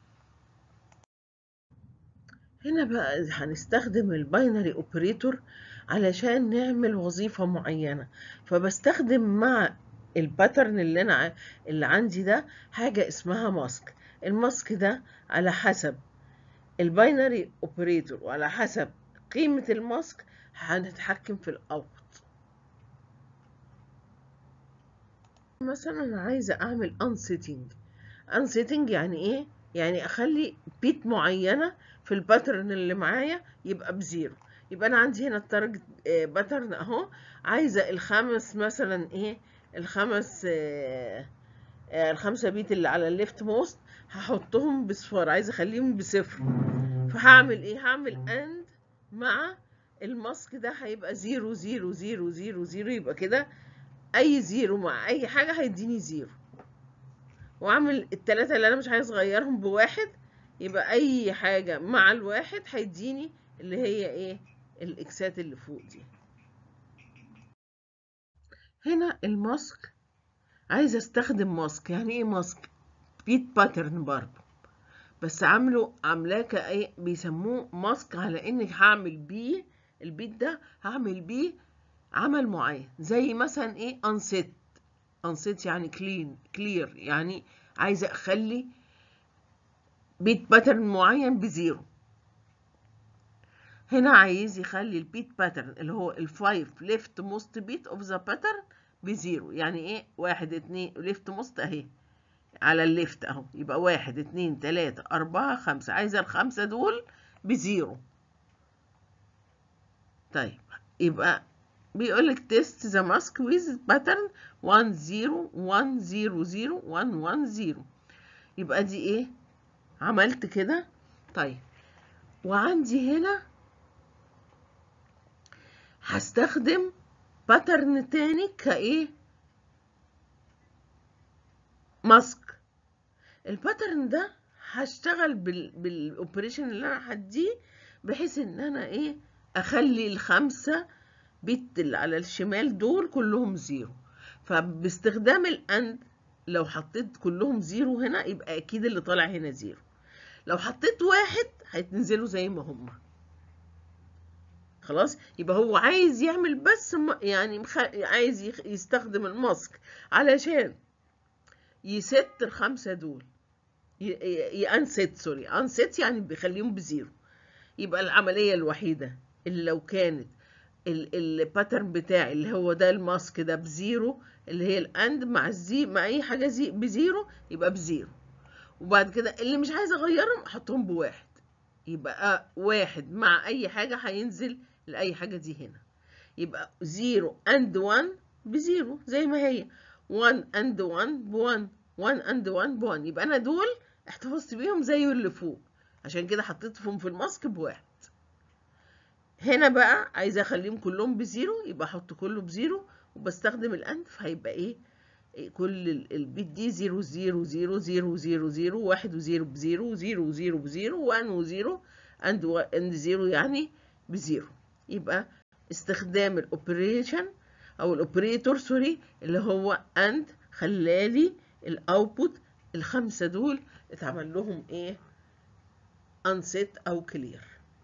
هنا بقى هنستخدم الباينري اوبريتور علشان نعمل وظيفة معينة فبستخدم مع الباترن اللي انا اللي عندي ده حاجة اسمها ماسك الماسك ده على حسب الباينري اوبريتور وعلى حسب قيمة الماسك هنتحكم في الاوت مثلا انا عايزه اعمل unsetting unsetting يعني ايه يعني اخلي بيت معينه في الباترن اللي معايا يبقى بزيرو يبقى انا عندي هنا التارجت باترن اهو عايزه الخمس مثلا ايه الخمس آه آه الخمسه بيت اللي على الليفت موست هحطهم بصفار عايزه اخليهم بصفر فهعمل ايه هعمل اند مع الماسك ده هيبقى زيرو زيرو زيرو زيرو زيرو يبقى كده اي زيرو مع اي حاجة هيديني زيرو واعمل التلاتة اللي انا مش عايز اغيرهم بواحد يبقى اي حاجة مع الواحد هيديني اللي هي ايه الاكسات اللي فوق دي هنا الماسك عايزة استخدم ماسك يعني ايه ماسك بيت باترن برضو بس عامله عاملاه كايه بيسموه ماسك على اني هعمل بيه البيت ده هعمل بيه عمل معين زي مثلا ايه unset unset يعني clean clear يعني عايزه اخلي بيت باترن معين بزيرو هنا عايز يخلي البيت باترن اللي هو الفايف ليفت موست بيت اوف ذا باترن بزيرو يعني ايه واحد اتنين ليفت موست اهي على الليفت اهو يبقى واحد اتنين تلاتة اربعة خمسة عايزة الخمسة دول بزيرو طيب يبقى بيقول لك تيست ذا ماسك ويز باترن 1 0 1 0 0 1 1 0 يبقى دي ايه عملت كده طيب وعندي هنا هستخدم باترن تاني كايه ماسك الباترن ده هشتغل بال بالاوبريشن اللي انا هديه بحيث ان انا ايه اخلي الخمسه بيت اللي على الشمال دول كلهم زيرو فباستخدام الاند لو حطيت كلهم زيرو هنا يبقى اكيد اللي طالع هنا زيرو لو حطيت واحد هيتنزلوا زي ما هما خلاص يبقى هو عايز يعمل بس يعني عايز يستخدم الماسك علشان يست الخمسة دول يانست سوري انست يعني بيخليهم بزيرو يبقى العملية الوحيدة اللي لو كانت الباترن بتاعي اللي هو ده الماسك ده بزيرو اللي هي الاند مع الزي مع اي حاجه زي بزيرو يبقى بزيرو وبعد كده اللي مش عايزه اغيرهم احطهم بواحد يبقى واحد مع اي حاجه هينزل لاي حاجه دي هنا يبقى زيرو اند 1 بزيرو زي ما هي 1 اند 1 ب1 1 اند 1 ب1 يبقى انا دول احتفظت بيهم زي اللي فوق عشان كده حطيتهم في الماسك بواحد هنا بقى عايزه اخليهم كلهم بزيرو يبقى احط كله بزيرو وبستخدم الاند فهيبقى ايه كل البيت دي زيرو زيرو زيرو زيرو زيرو زيرو واحد وزيرو بزيرو زيرو وزيرو بزيرو وان وزيرو اند اند زيرو يعني بزيرو يبقى استخدام الاوبريشن او الاوبريتور سوري اللي هو اند خلالي الاوتبوت الخمسه دول اتعمل لهم ايه unset او clear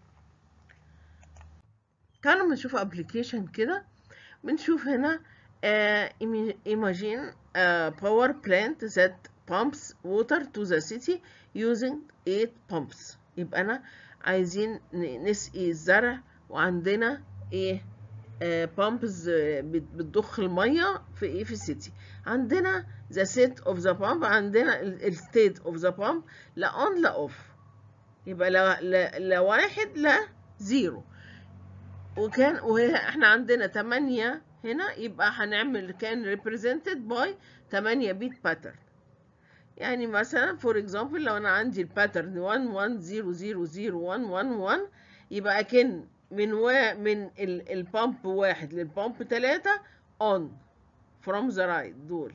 تعالوا نشوف ابلكيشن كده بنشوف هنا uh, imagine a power plant that pumps water to the city using 8 pumps يبقى انا عايزين نسقي الزرع وعندنا ايه بامبز بتضخ الميه في ايه في السيتي عندنا the set of the pump عندنا ال state of the pump لا on لا off يبقى لا, لا, لا واحد لا زيرو وكان واحنا عندنا 8 هنا يبقى هنعمل كان represented by 8 بيت pattern يعني مثلا for example لو انا عندي الباترن 1 1 0 0 0 1 1 1 يبقى اكن من و... من البامب واحد للبامب تلاتة on from the right دول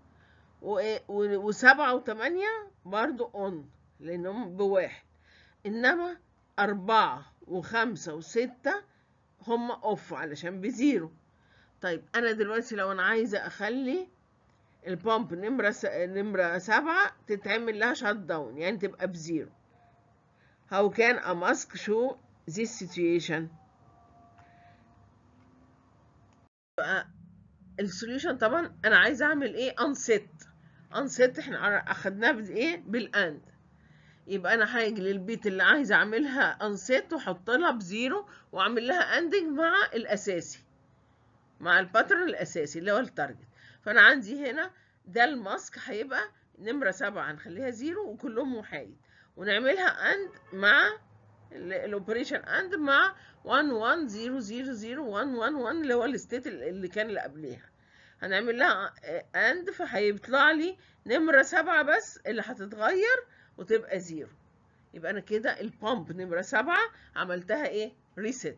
وسبعة وثمانية برضو on لأنهم بواحد إنما أربعة وخمسة وستة هم off علشان بزيرو طيب أنا دلوقتي لو أنا عايزة أخلي البامب نمرة س... نمرة سبعة تتعمل لها شات داون يعني تبقى بزيرو How can a mask show this situation السوليوشن طبعا انا عايزه اعمل ايه unset unset احنا اخدناه بايه بالاند يبقى انا هاجي للبيت اللي عايزه اعملها unset واحط لها بزيرو واعمل لها اندنج مع الاساسي مع الباترن الاساسي اللي هو التارجت فانا عندي هنا ده الماسك هيبقى نمره سبعة هنخليها زيرو وكلهم محايد ونعملها اند مع الاوبريشن اند مع 1 1 0 0 0 1 1 1 اللي هو الستيت اللي كان اللي قبليها هنعمل لها اند فهيطلع لي نمره سبعة بس اللي هتتغير وتبقى زيرو يبقى انا كده البامب نمره سبعة عملتها ايه ريست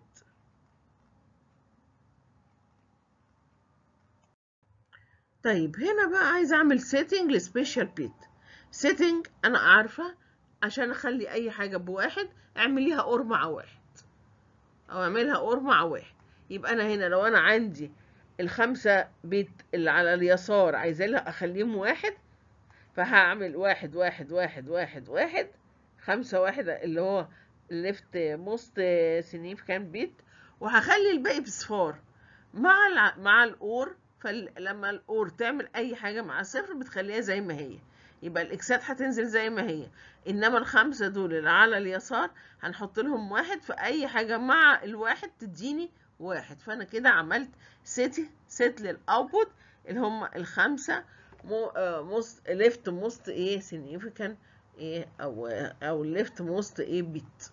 طيب هنا بقى عايزه اعمل سيتنج لسبيشال بيت سيتنج انا عارفه عشان اخلي اي حاجه بواحد اعمليها اور مع واحد او اعملها اور مع واحد يبقى انا هنا لو انا عندي الخمسة بيت اللي على اليسار عايزة لها اخليهم واحد فهعمل واحد واحد واحد واحد واحد خمسة واحد اللي هو left most significant bit وهخلي الباقي بصفار مع الع... مع الاور فلما الاور تعمل اي حاجة مع صفر بتخليها زي ما هي يبقى الاكسات هتنزل زي ما هي انما الخمسة دول اللي على اليسار هنحط لهم واحد في اي حاجة مع الواحد تديني واحد فانا كده عملت ست ست للاوتبوت اللي هم الخمسة موست ليفت موست ايه significant ايه او او ليفت موست ايه بيت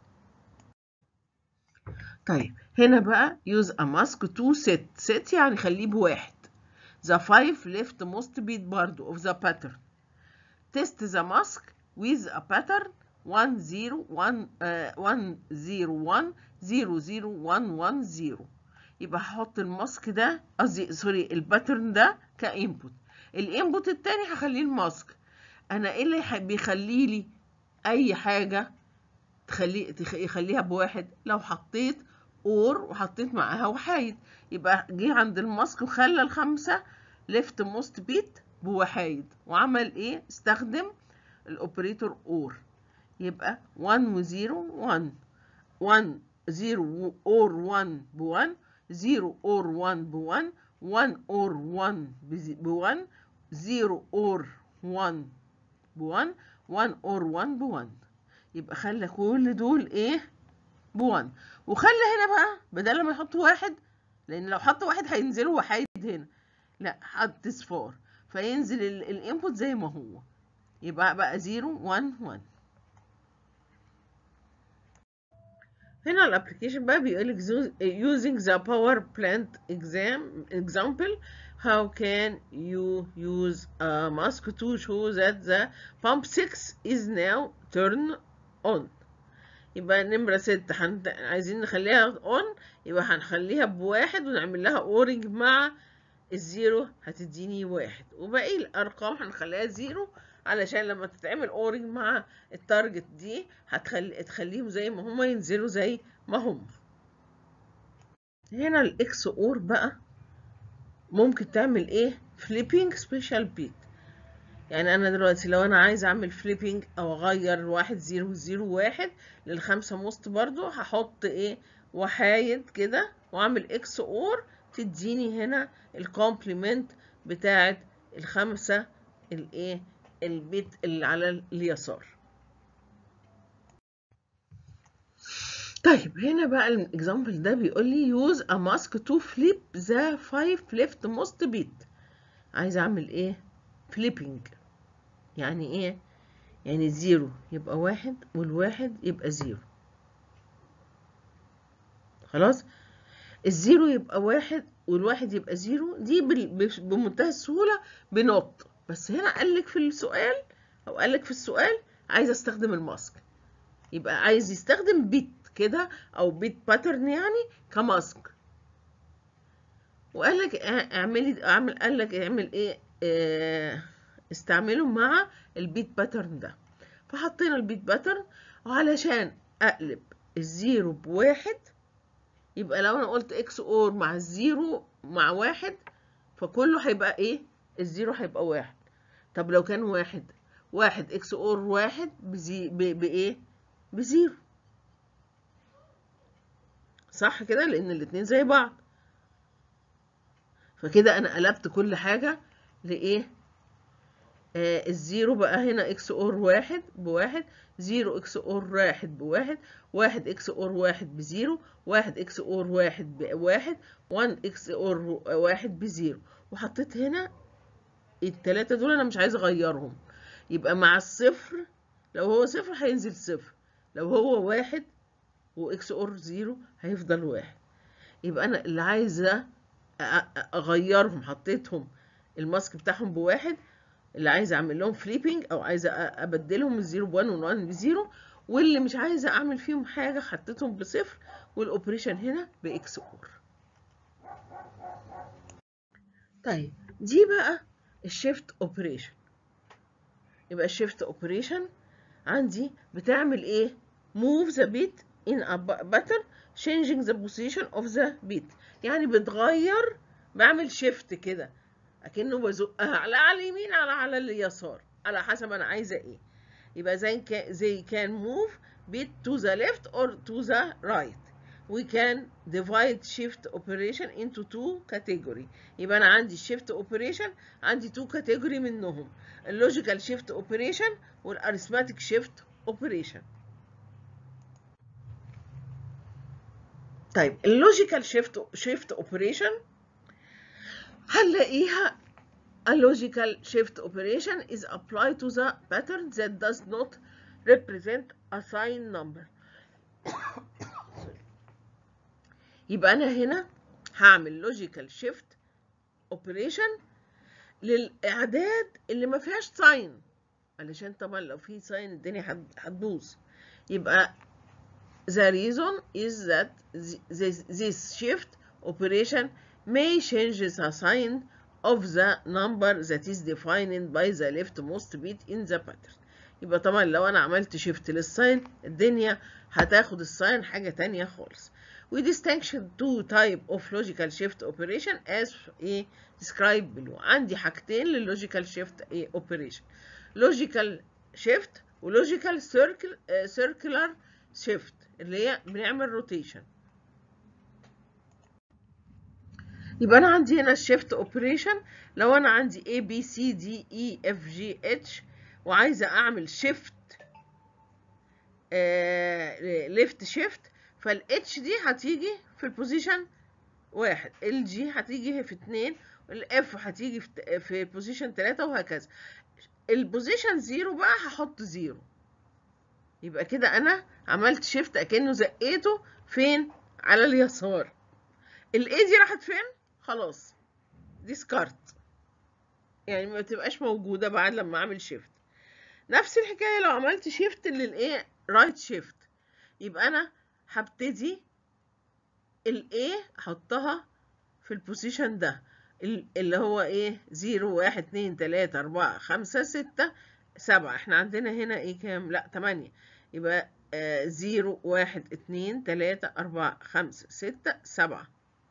طيب هنا بقى use a mask to set set يعني خليه بواحد the five left most beat برضو of the pattern test the mask with a pattern 1 0 1 uh, 1 0 1 0 0 1 1 0 يبقى هحط الماسك ده قصدي سوري الباترن ده كانبوت الانبوت التاني هخليه الماسك انا ايه اللي بيخلي لي اي حاجه تخلي يخليها بواحد لو حطيت اور وحطيت معاها وحايد يبقى جه عند الماسك وخلى الخمسه ليفت موست بيت بوحايد وعمل ايه استخدم الاوبريتور اور يبقى 1 و 0 1 1 0 اور 1 ب 1 0 اور 1 ب 1 1 اور 1 ب 1 0 اور 1 ب 1 1 اور 1 ب 1 يبقى خلى كل دول ايه ب 1 وخلى هنا بقى بدل ما يحط واحد لان لو حط واحد هينزلوا وحيد هنا لا حط صفار فينزل الانبوت زي ما هو يبقى بقى 0 1 1 هنا الابلكيشن بقى بيقول لك using the power plant exam example how can you use a mask to show that the pump 6 is now turn on يبقى نمرة ستة حن... عايزين نخليها on يبقى هنخليها بواحد ونعمل لها اورنج مع الزيرو هتديني واحد وباقي الارقام هنخليها زيرو علشان لما تتعمل اورنج مع التارجت دي هتخلي تخليهم زي ما هما ينزلوا زي ما هم هنا الاكس اور بقى ممكن تعمل ايه فليبينج سبيشال بيت يعني انا دلوقتي لو انا عايزه اعمل فليبينج او اغير واحد زيرو زيرو واحد للخمسة موست برضو هحط ايه وحايد كده واعمل اكس اور تديني هنا الكومبلمنت بتاعت الخمسة الايه البيت اللي على اليسار طيب هنا بقى الاكزامبل ده بيقول لي use a mask to flip the five left most bit عايزه اعمل ايه فليبنج يعني ايه يعني زيرو يبقى واحد والواحد يبقى زيرو خلاص الزيرو يبقى واحد والواحد يبقى زيرو دي بمنتهى السهولة بنوت بس هنا قالك في السؤال أو قالك في السؤال عايز استخدم الماسك يبقى عايز يستخدم بيت كده أو بيت باترن يعني كماسك وقال لك اعملي اعمل قال لك اعمل ايه اه استعمله مع البيت باترن ده فحطينا البيت باترن وعلشان اقلب الزيرو بواحد يبقى لو انا قلت اكس اور مع الزيرو مع واحد فكله هيبقى ايه الزيرو هيبقى واحد طب لو كان واحد واحد اكس اور واحد بزي بايه بزيرو صح كده لان الاتنين زي بعض فكده انا قلبت كل حاجة لايه آه الزيرو بقى هنا اكس اور واحد بواحد زيرو اكس اور واحد بواحد واحد اكس اور واحد بزيرو واحد اكس اور واحد بواحد وان اكس اور واحد بزيرو وحطيت هنا التلاتة دول انا مش عايزة اغيرهم يبقى مع الصفر لو هو صفر هينزل صفر لو هو واحد واكس اور زيرو هيفضل واحد يبقى انا اللي عايزة اغيرهم حطيتهم الماسك بتاعهم بواحد اللي عايزه اعمل لهم فليبنج او عايزه ابدلهم الزيرو بوان والوان بزيرو واللي مش عايزه اعمل فيهم حاجه حطيتهم بصفر والاوبريشن هنا باكس اور طيب دي بقى الشيفت اوبريشن يبقى الشيفت اوبريشن عندي بتعمل ايه move the bit in a pattern changing the position of the bit يعني بتغير بعمل شيفت كده اكنه بزقها على على اليمين على على اليسار على حسب انا عايزه ايه يبقى زي كان زي كان move bit to the left or to the right we can divide shift operation into two category يبقى انا عندي shift operation عندي two category منهم اللوجيكال shift operation والارثماتيك shift operation طيب اللوجيكال شيفت شيفت اوبريشن هنلاقيها a logical shift operation is applied to the pattern that does not represent a sign number يبقى انا هنا هعمل logical shift operation للاعداد اللي ما فيهاش ساين علشان طبعا لو في ساين الدنيا هتبوظ يبقى the reason is that this, this shift operation may change the sign of the number that is defined by the leftmost bit in the pattern يبقى طبعا لو انا عملت shift للساين الدنيا هتاخد الساين حاجة تانية خالص we distinction two type of logical shift operation as a described below عندي حاجتين للlogical shift a operation logical shift ولوجيكال circle uh, circular shift اللي هي بنعمل روتيشن يبقى انا عندي هنا الشيفت اوبريشن لو انا عندي A B C D E F G H وعايزه اعمل شيفت ليفت شيفت فالاتش دي هتيجي في البوزيشن واحد الجي هتيجي في اتنين الاف هتيجي في في بوزيشن تلاتة وهكذا البوزيشن زيرو بقى هحط زيرو يبقى كده انا عملت شيفت اكنه زقيته فين على اليسار الاي دي راحت فين خلاص ديسكارت يعني ما تبقاش موجوده بعد لما اعمل شيفت نفس الحكايه لو عملت شيفت للايه رايت شيفت يبقى انا هبتدي الايه احطها في البوزيشن ده اللي هو ايه زيرو واحد اتنين تلاتة اربعة خمسة ستة سبعة احنا عندنا هنا ايه كام لا تمانية يبقى آه زيرو واحد اتنين تلاتة اربعة خمسة ستة سبعة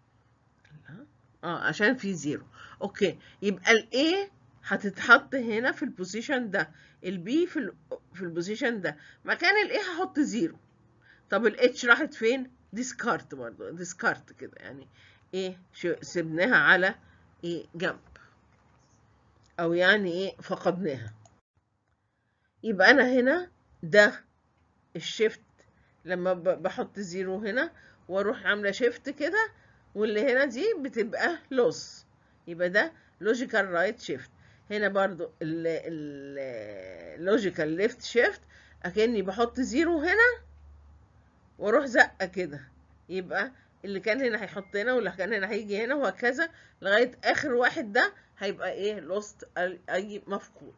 اه عشان في زيرو اوكي يبقى الايه هتتحط هنا في البوزيشن ده البي في ال في البوزيشن ده مكان الايه هحط زيرو طب الاتش راحت فين ديسكارت برضو ديسكارت كده يعني ايه سيبناها على ايه جنب او يعني ايه فقدناها يبقى انا هنا ده الشيفت لما بحط زيرو هنا واروح عامله شيفت كده واللي هنا دي بتبقى لوس يبقى ده لوجيكال رايت شيفت هنا برضو اللوجيكال ليفت شيفت اكني بحط زيرو هنا واروح زقه كده يبقى اللي كان هنا هيحط هنا واللي كان هنا هيجي هنا وهكذا لغاية آخر واحد ده هيبقى إيه lost أي مفقود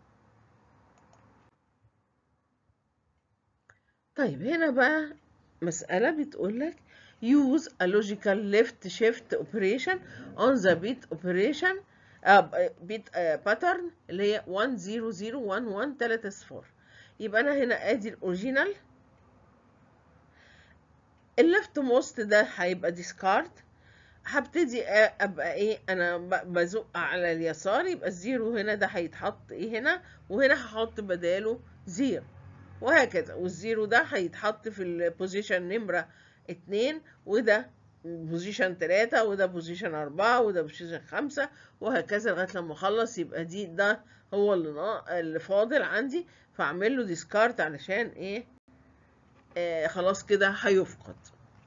طيب هنا بقى مسألة بتقولك use a logical left shift operation on the bit operation uh, bit uh, pattern اللي هي 1 0 0 1 1 3 صفار يبقى أنا هنا أدي الأوريجينال الليفت موست ده هيبقى ديسكارد هبتدي ابقى ايه انا بزق على اليسار يبقى الزيرو هنا ده هيتحط ايه هنا وهنا هحط بداله زيرو وهكذا والزيرو ده هيتحط في البوزيشن نمرة اتنين وده بوزيشن تلاتة وده بوزيشن أربعة وده بوزيشن خمسة وهكذا لغاية لما أخلص يبقى دي ده هو اللي, اللي فاضل عندي فأعمل له ديسكارت علشان إيه آه خلاص كده هيفقد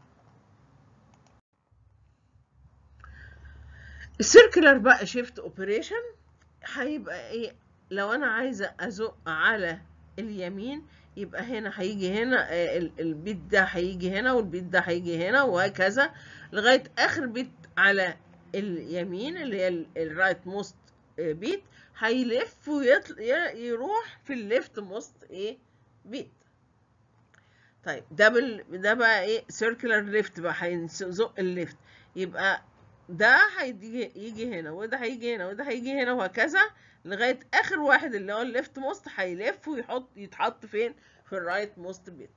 السيركلر بقى شيفت اوبريشن هيبقى ايه لو انا عايزه ازق على اليمين يبقى هنا هيجي هنا آه البيت ده هيجي هنا والبيت ده هيجي هنا وهكذا لغايه اخر بيت على اليمين اللي هي الرايت موست بيت هيلف ويروح في الليفت موست ايه بيت طيب ده بال... ده بقى ايه سيركلر ليفت بقى هيزق الليفت يبقى ده هيجي يجي هنا وده هيجي هنا وده هيجي هنا وهكذا لغايه اخر واحد اللي هو الليفت موست هيلف ويحط يتحط فين في الرايت موست بيت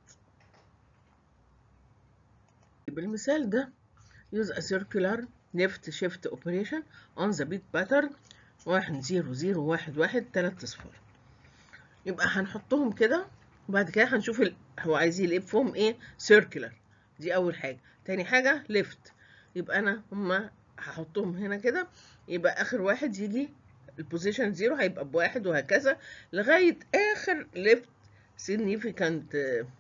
بالمثال ده use a circular left shift operation on the bit pattern واحد زيرو زيرو واحد واحد تلات اصفار يبقى هنحطهم كده وبعد كده هنشوف ال... هو عايز يلفهم ايه سيركلر دي اول حاجه تاني حاجه ليفت يبقى انا هما هحطهم هنا كده يبقى اخر واحد يجي البوزيشن زيرو هيبقى بواحد وهكذا لغايه اخر ليفت significant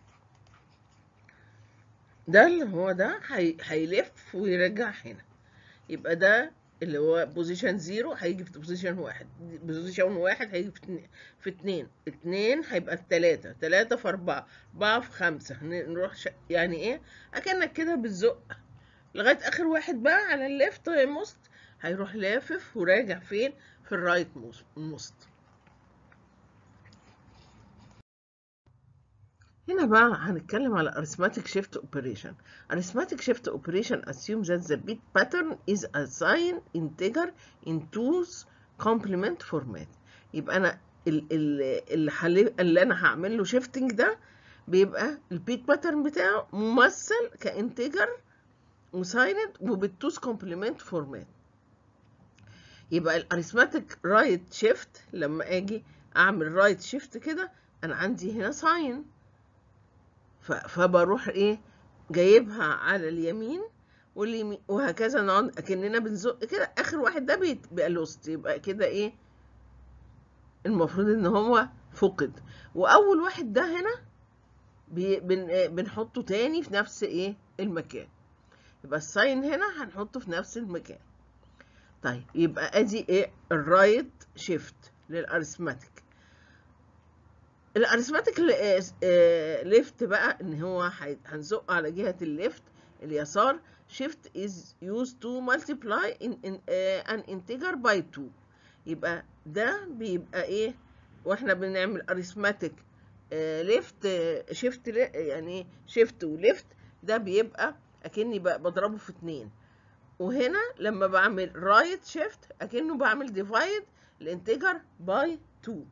ده اللي هو ده هيلف ويرجع هنا يبقى ده اللي هو بوزيشن زيرو هيجي في بوزيشن واحد بوزيشن واحد هيجي في في اتنين اتنين هيبقى في تلاتة تلاتة في أربعة أربعة في خمسة نروح ش... يعني إيه أكنك كده بتزق لغاية آخر واحد بقى على الليفت موست هيروح لافف وراجع فين في الرايت موست هنا بقى هنتكلم على arithmetic shift operation. Arithmetic shift operation assumes that the bit pattern is a sign integer in two's complement format. يبقى انا ال ال اللي, اللي انا هعمل له shifting ده بيبقى البيت باترن بتاعه ممثل كانتجر وسايند وبالتوز كومبلمنت فورمات يبقى الاريثماتيك رايت شيفت لما اجي اعمل رايت شيفت كده انا عندي هنا ساين فبروح ايه جايبها على اليمين واليمين وهكذا نقعد اكننا بنزق كده اخر واحد ده بيبقى لوست يبقى كده ايه المفروض ان هو فقد واول واحد ده هنا بي بن بنحطه تاني في نفس ايه المكان يبقى الساين هنا هنحطه في نفس المكان طيب يبقى ادي ايه الرايت شيفت للارثماتيك الارثماتيك ليفت بقى ان هو هنزق على جهة الليفت اليسار shift is used to multiply in, in, uh, an integer by 2 يبقى ده بيبقى ايه واحنا بنعمل arithmetic ليفت شيفت يعني شيفت وليفت ده بيبقى اكني بضربه في اتنين وهنا لما بعمل رايت شيفت اكنه بعمل ديفايد الانتجر باي 2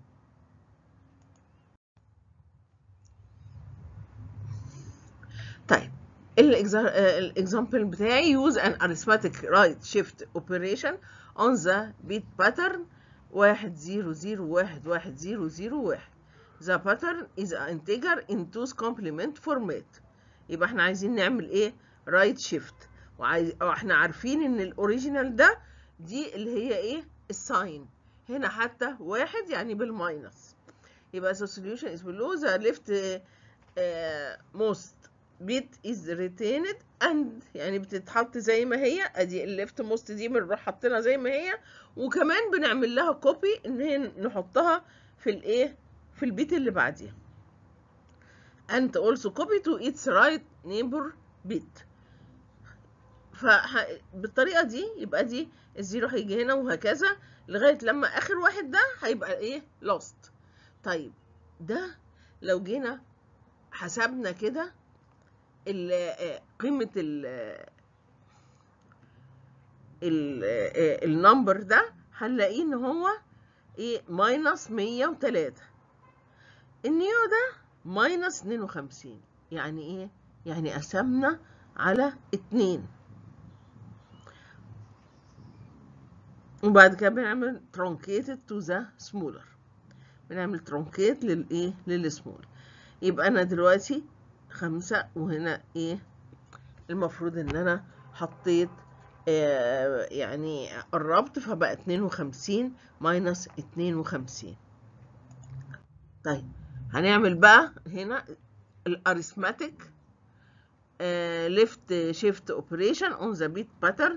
طيب الاكزامبل بتاعي use an arithmetic right shift operation on the bit pattern واحد زيرو زيرو واحد واحد زيرو زيرو واحد the pattern is an integer in two's complement format يبقى احنا عايزين نعمل ايه right shift وعايز او احنا عارفين ان الاوريجينال ده دي اللي هي ايه الساين هنا حتى واحد يعني بالماينس يبقى the solution is below the left uh, most bit is retained and يعني بتتحط زي ما هي ادي الليفت موست دي بنروح حاطينها زي ما هي وكمان بنعمل لها كوبي ان هي نحطها في الايه في البيت اللي بعديها and also copy to its right neighbor bit فبالطريقه دي يبقى دي الزيرو هيجي هنا وهكذا لغايه لما اخر واحد ده هيبقى ايه lost طيب ده لو جينا حسبنا كده قيمه ال النمبر ده هنلاقيه ان هو ايه ماينس 103 النيو ده ماينس 52 يعني ايه يعني قسمنا على اتنين وبعد كده بنعمل truncated to the smaller بنعمل truncate للايه للسمول يبقى انا دلوقتي خمسة وهنا ايه المفروض ان انا حطيت آه يعني قربت فبقى اتنين وخمسين ماينس اتنين وخمسين طيب هنعمل بقى هنا الاريثماتيك left shift operation on the bit pattern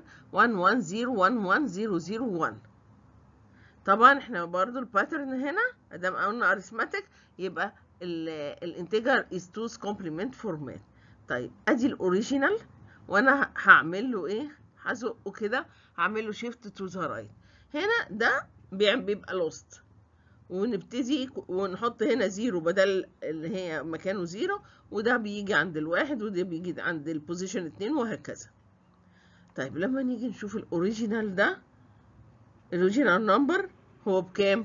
110110001 طبعا احنا برضو الباترن هنا ادام قلنا arithmetic يبقى الانتجر is two's complement format طيب ادي الاوريجينال وانا هعمل له ايه هزقه كده هعمل له shift to the right هنا ده بيبقى lost ونبتدي ونحط هنا زيرو بدل اللي هي مكانه زيرو وده بيجي عند الواحد وده بيجي عند البوزيشن اتنين وهكذا طيب لما نيجي نشوف الاوريجينال ده الاوريجينال نمبر هو بكام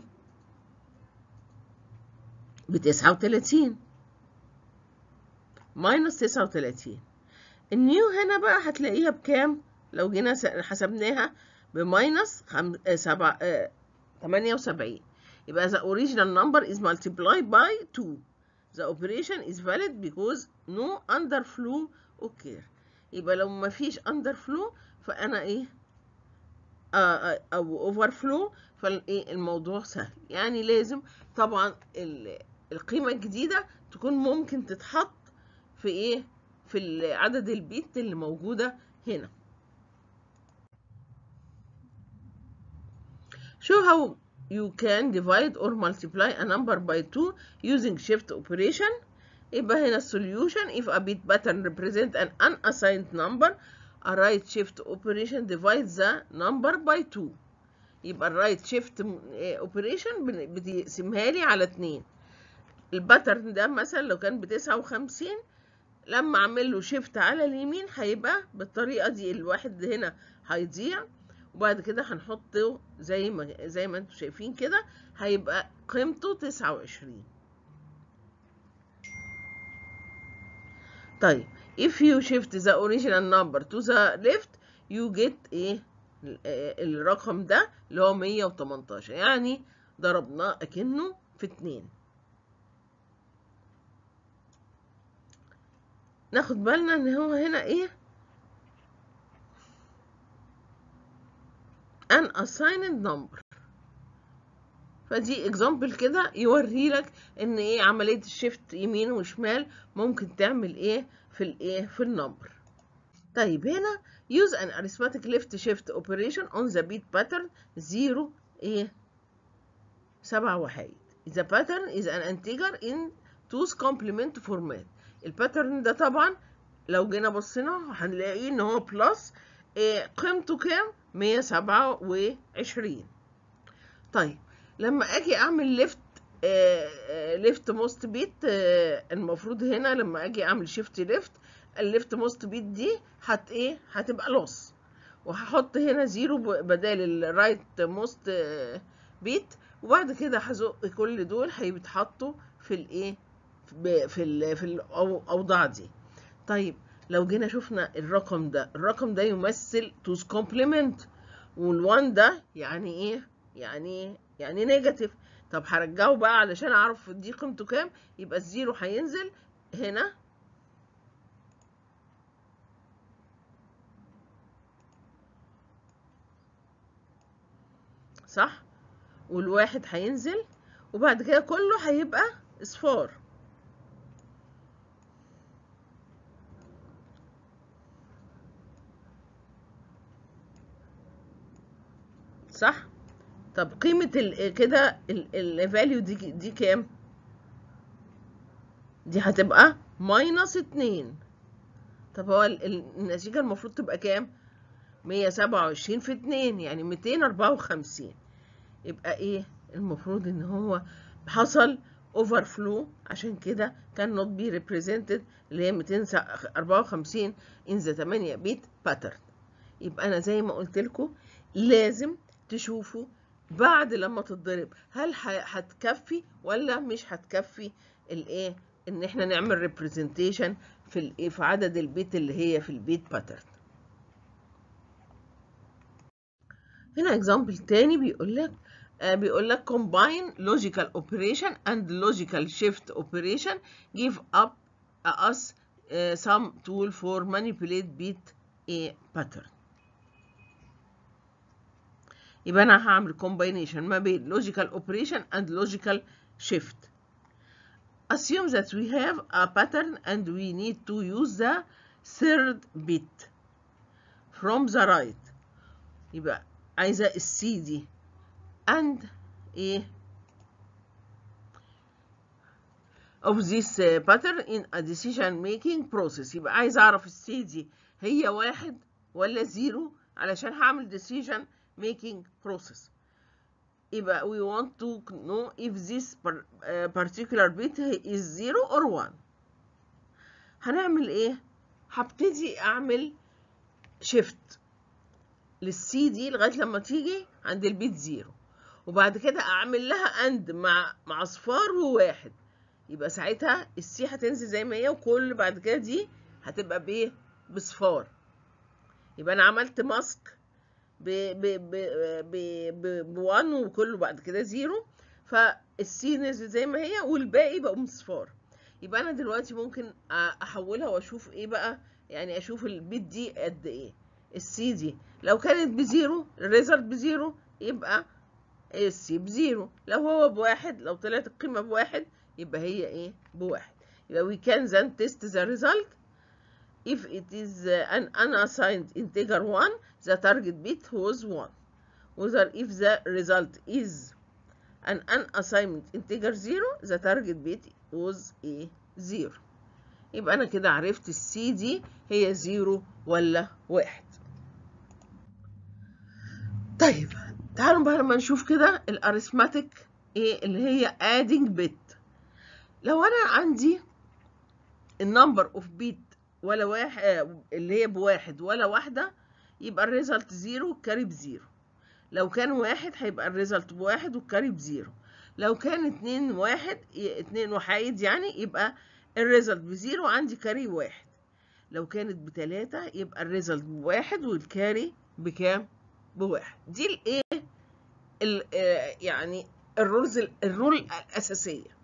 بتسعة وتلاتين ماينس تسعة وتلاتين النيو هنا بقى هتلاقيها بكام لو جينا حسبناها بماينس خم... سبعة تمانية وسبعين يبقى the original number is multiplied by 2 the operation is valid because no underflow occur يبقى لو ما فيش underflow فأنا إيه آه أو overflow فالإيه الموضوع سهل يعني لازم طبعا القيمة الجديدة تكون ممكن تتحط في إيه في عدد البيت اللي موجودة هنا show how you can divide or multiply a number by 2 using shift operation يبقى هنا solution if a bit pattern represent an unassigned number a right shift operation divides the number by 2 يبقى الرايت شيفت اوبريشن بتقسمها لي على 2 الباترن ده مثلا لو كان بتسعة وخمسين لما اعمل له شيفت على اليمين هيبقى بالطريقه دي الواحد هنا هيضيع وبعد كده هنحطه زي ما زي ما انتم شايفين كده هيبقى قيمته تسعة وعشرين طيب if you shift the original number to the left you get ايه الرقم ده اللي هو 118 يعني ضربناه اكنه في اتنين ناخد بالنا ان هو هنا ايه an assigned number فدي اكزامبل كده يوري لك ان ايه عمليه الشيفت يمين وشمال ممكن تعمل ايه في الايه في النمبر طيب هنا use an arithmetic left shift operation on the bit pattern 0 ايه سبع وحيد the pattern is an integer in two's complement format الباترن ده طبعا لو جينا بصينا هنلاقيه ان هو بلس إيه قيمته كام 127 طيب لما اجي اعمل ليفت ليفت موست بيت المفروض هنا لما اجي اعمل شيفت ليفت الليفت موست بيت دي هت ايه هتبقى لوس وهحط هنا زيرو بدال الرايت موست بيت وبعد كده هزق كل دول هيتحطوا في الايه في ال في الاوضاع دي طيب لو جينا شفنا الرقم ده الرقم ده يمثل توز كومبلمنت والوان ده يعني ايه يعني يعني نيجاتيف طب هرجعه بقى علشان اعرف دي قيمته كام يبقى الزيرو هينزل هنا صح والواحد هينزل وبعد كده كله هيبقى اصفار صح طب قيمة ال كده الفاليو دي دي كام دي هتبقى ماينس اتنين طب هو النتيجة المفروض تبقى كام 127 في 2 يعني 254 يبقى ايه المفروض ان هو حصل اوفر فلو عشان كده كان نوت بي ريبريزنتد اللي هي 254 ان ذا 8 بيت باترن يبقى انا زي ما قلت لكم لازم تشوفوا بعد لما تتضرب هل هتكفي ولا مش هتكفي الايه ان احنا نعمل ريبريزنتيشن في الايه في عدد البيت اللي هي في البيت باترن هنا اكزامبل تاني بيقول لك uh, بيقول لك combine logical operation and logical shift operation give up uh, us uh, some tool for manipulate bit a pattern يبقى انا هعمل combination ما بين logical operation and logical shift assume that we have a pattern and we need to use the third bit from the right يبقى عايزة السي دي and ايه of this pattern in a decision making process يبقى عايز اعرف السي دي هي واحد ولا زيرو علشان هعمل decision making process يبقى we want to know if this particular bit is zero or one هنعمل ايه هبتدي اعمل shift للسي دي لغايه لما تيجي عند البيت زيرو وبعد كده اعمل لها اند مع مع صفار وواحد يبقى ساعتها السي هتنزل زي ما هي وكل بعد كده دي هتبقى بايه بصفار يبقى انا عملت ماسك ب ب ب ب ب ب1 وكله بعد كده زيرو فالسي نزل زي ما هي والباقي بقوا مصفار يبقى انا دلوقتي ممكن احولها واشوف ايه بقى يعني اشوف البيت دي قد ايه السي دي لو كانت بزيرو الريزلت بزيرو يبقى السي بزيرو لو هو بواحد لو طلعت القيمة بواحد يبقى هي ايه بواحد يبقى we can then test the result if it is an unassigned integer 1 the target bit was 1 whether if the result is an unassigned integer 0 the target bit was a 0 يبقى انا كده عرفت السي دي هي 0 ولا 1 طيب تعالوا بقى لما نشوف كده الاريثماتيك ايه اللي هي adding bit لو انا عندي النمبر اوف بيت ولا واحد اللي هي بواحد ولا واحده يبقى الريزلت زيرو والكاري بزيرو لو كان واحد هيبقى الريزلت بواحد والكاري بزيرو لو كان اتنين واحد اتنين وحايد يعني يبقى الريزلت بزيرو عندي كاري واحد لو كانت بتلاتة يبقى الريزلت بواحد والكاري بكام بواحد دي الايه يعني الرولز الرول الاساسيه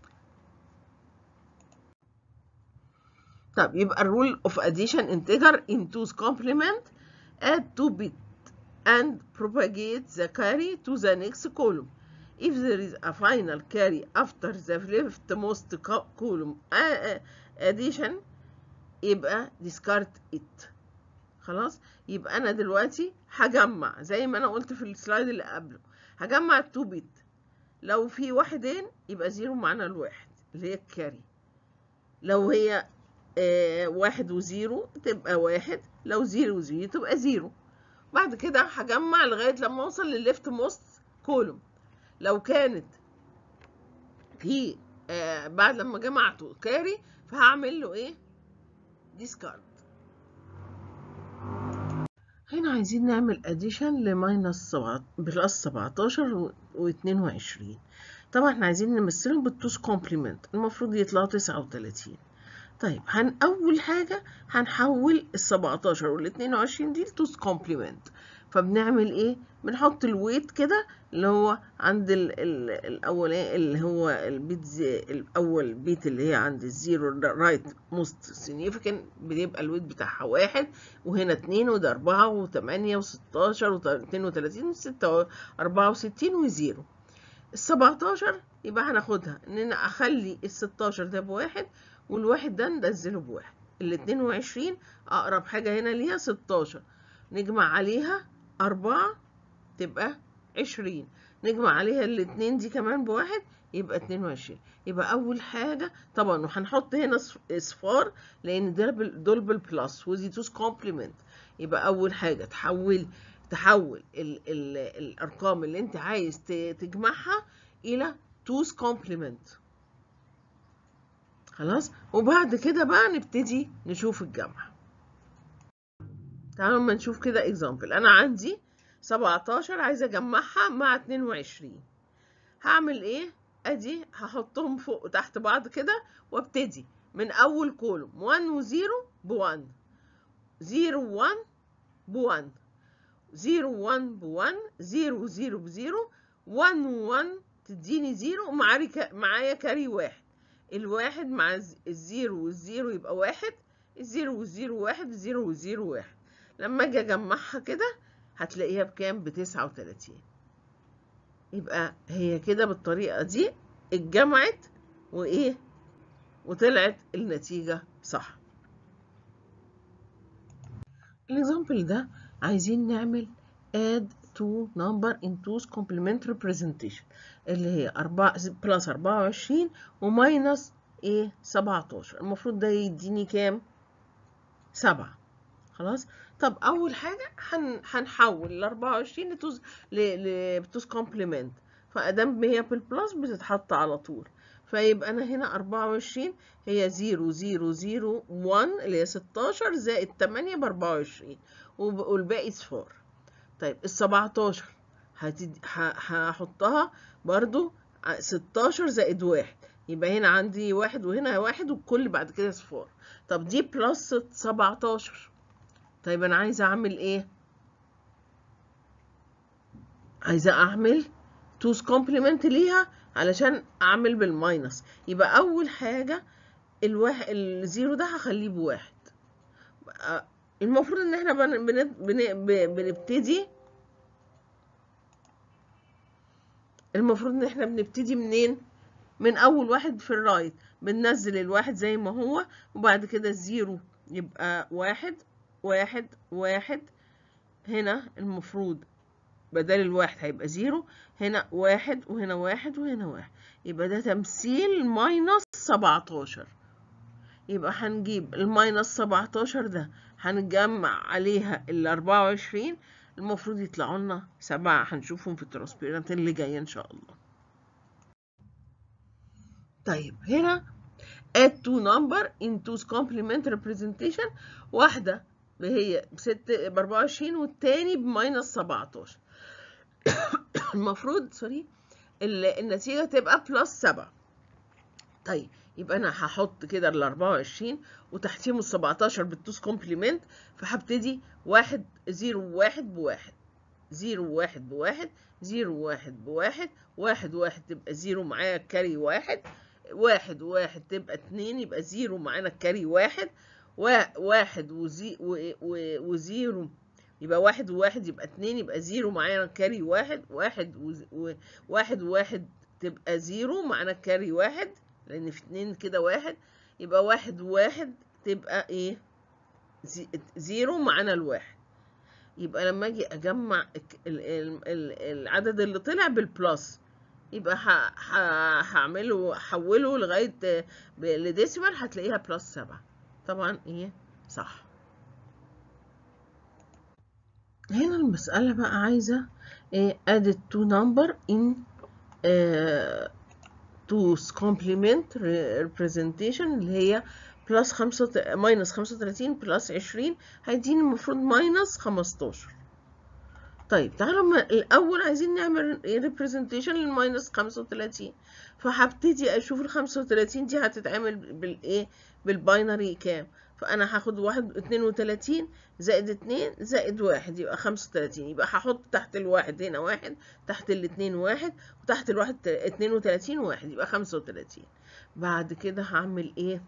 طب يبقى الرول of addition integer in two's complement add two bit and propagate the carry to the next column if there is a final carry after the leftmost column addition يبقى discard it خلاص يبقى انا دلوقتي هجمع زي ما انا قلت في السلايد اللي قبله هجمع التو بيت لو في واحدين يبقى زيرو معانا الواحد اللي هي الكاري لو هي آه واحد وزيرو تبقى واحد لو زيرو وزيرو تبقى زيرو بعد كده هجمع لغاية لما اوصل للليفت موست كولوم لو كانت في آه بعد لما جمعته كاري فهعمل له ايه ديسكارد هنا عايزين نعمل اديشن لماينس بلس 17 و 22 طبعا احنا عايزين نمثلهم بالتوس كومبلمنت المفروض يطلعوا 39 طيب هن اول حاجه هنحول ال 17 وال 22 دي لتوس كومبلمنت فبنعمل ايه بنحط الويت كده اللي هو عند ال ال الاول اللي هو البيت الاول بيت اللي هي عند الزيرو رايت موست سيجنيفيكانت بيبقى الويت بتاعها واحد وهنا اتنين وده اربعة وتمانية وستاشر واتنين وتلاتين وستة واربعة وستين وزيرو السبعتاشر يبقى هناخدها ان انا اخلي الستاشر ده بواحد والواحد ده ننزله بواحد الاتنين وعشرين اقرب حاجة هنا ليها ستاشر نجمع عليها أربعة تبقى عشرين نجمع عليها الاتنين دي كمان بواحد يبقى اتنين وعشرين يبقى أول حاجة طبعا وهنحط هنا صفار لأن دول بالبلس ودي توس كومبلمنت يبقى اول حاجه تحول تحول ال ال الارقام اللي انت عايز ت- تجمعها الى توز كومبلمنت خلاص وبعد كده بقى نبتدي نشوف الجمع تعالوا اما نشوف كده اكزامبل انا عندي 17 عايزه اجمعها مع 22 هعمل ايه ادي هحطهم فوق وتحت بعض كده وابتدي من اول كولوم 1 و0 ب 1 0 1 ب 1 0 1 ب 1 0 0 ب 0 1 و 1 تديني 0 ومعايا ك- معايا كاري واحد الواحد مع الز- الزيرو والزيرو يبقى واحد الزيرو والزيرو واحد الزيرو والزيرو واحد لما اجي اجمعها كده هتلاقيها بكام بتسعة وتلاتين يبقى هي كده بالطريقة دي اتجمعت وايه وطلعت النتيجة صح الاكزامبل ده عايزين نعمل add to number in two's complement representation اللي هي 4 بلس 24 وماينس ايه 17 المفروض ده يديني كام 7 خلاص طب اول حاجه هن... هنحول ال 24 لتوز ل... لتوز كومبلمنت فادام هي بالبلس بتتحط على طول فيبقى انا هنا 24 هي 0 0 0 1 اللي هي 16 زائد 8 ب 24 وب- والباقي صفار طيب ال 17 هتد... ه... هحطها برضو ع- 16 زائد واحد يبقى هنا عندي واحد وهنا واحد والكل بعد كده صفار طب دي بلس 17 طيب انا عايزه اعمل ايه عايزه اعمل توز كومبلمنت ليها علشان اعمل بالماينس يبقى اول حاجه الواحد الزيرو ده هخليه بواحد بقى المفروض ان احنا بن... بن... بن... ب- بنبتدي المفروض ان احنا بنبتدي منين من اول واحد في الرايت بننزل الواحد زي ما هو وبعد كده الزيرو يبقى واحد واحد واحد هنا المفروض بدل الواحد هيبقى زيرو هنا واحد وهنا واحد وهنا واحد يبقى ده تمثيل ماينس سبعتاشر يبقى هنجيب الماينس سبعتاشر ده هنجمع عليها ال 24 المفروض يطلعوا لنا سبعة هنشوفهم في الترانسبيرنت اللي جاية إن شاء الله طيب هنا add two number in two's complement representation واحدة هي بست ب 24 والتاني بماينس 17 المفروض سوري ال- النتيجة تبقى بلس 7 طيب يبقى انا هحط كده ال 24 وتحتيهم ال 17 بالتوس كومبليمنت فهبتدي واحد زيرو واحد بواحد زيرو واحد بواحد زيرو واحد بواحد واحد واحد تبقى زيرو معايا الكاري واحد واحد واحد تبقى اتنين يبقى زيرو معانا الكاري واحد وا- واحد وزي و- و- وزيرو يبقى واحد وواحد يبقى اتنين يبقى زيرو معانا الكاري واحد واحد وز- و- واحد وواحد تبقى زيرو معانا الكاري واحد لان في اتنين كده واحد يبقى واحد وواحد تبقى ايه زي- زيرو معانا الواحد يبقى لما اجي اجمع الك- ال- ال- ال- العدد اللي طلع بالبلس يبقى ه- ه- هعمله احوله لغايه ب- لديسيمال هتلاقيها بلس سبعة طبعا ايه صح هنا المسألة بقى عايزة ايه added two number in آه to complement representation اللي هي بلس خمسة ماينس خمسة وتلاتين بلس عشرين هيديني المفروض ماينس خمستاشر طيب تعالوا ما- الأول عايزين نعمل representation للماينس خمسة وتلاتين فهبتدي أشوف الخمسة وتلاتين دي هتتعمل بالإيه بالباينري كام فأنا هاخد واحد اتنين وتلاتين زائد اتنين زائد واحد يبقى خمسة وتلاتين يبقى هحط تحت الواحد هنا واحد تحت الاتنين واحد وتحت الواحد ت- اتنين وتلاتين واحد يبقى خمسة وتلاتين بعد كده هعمل ايه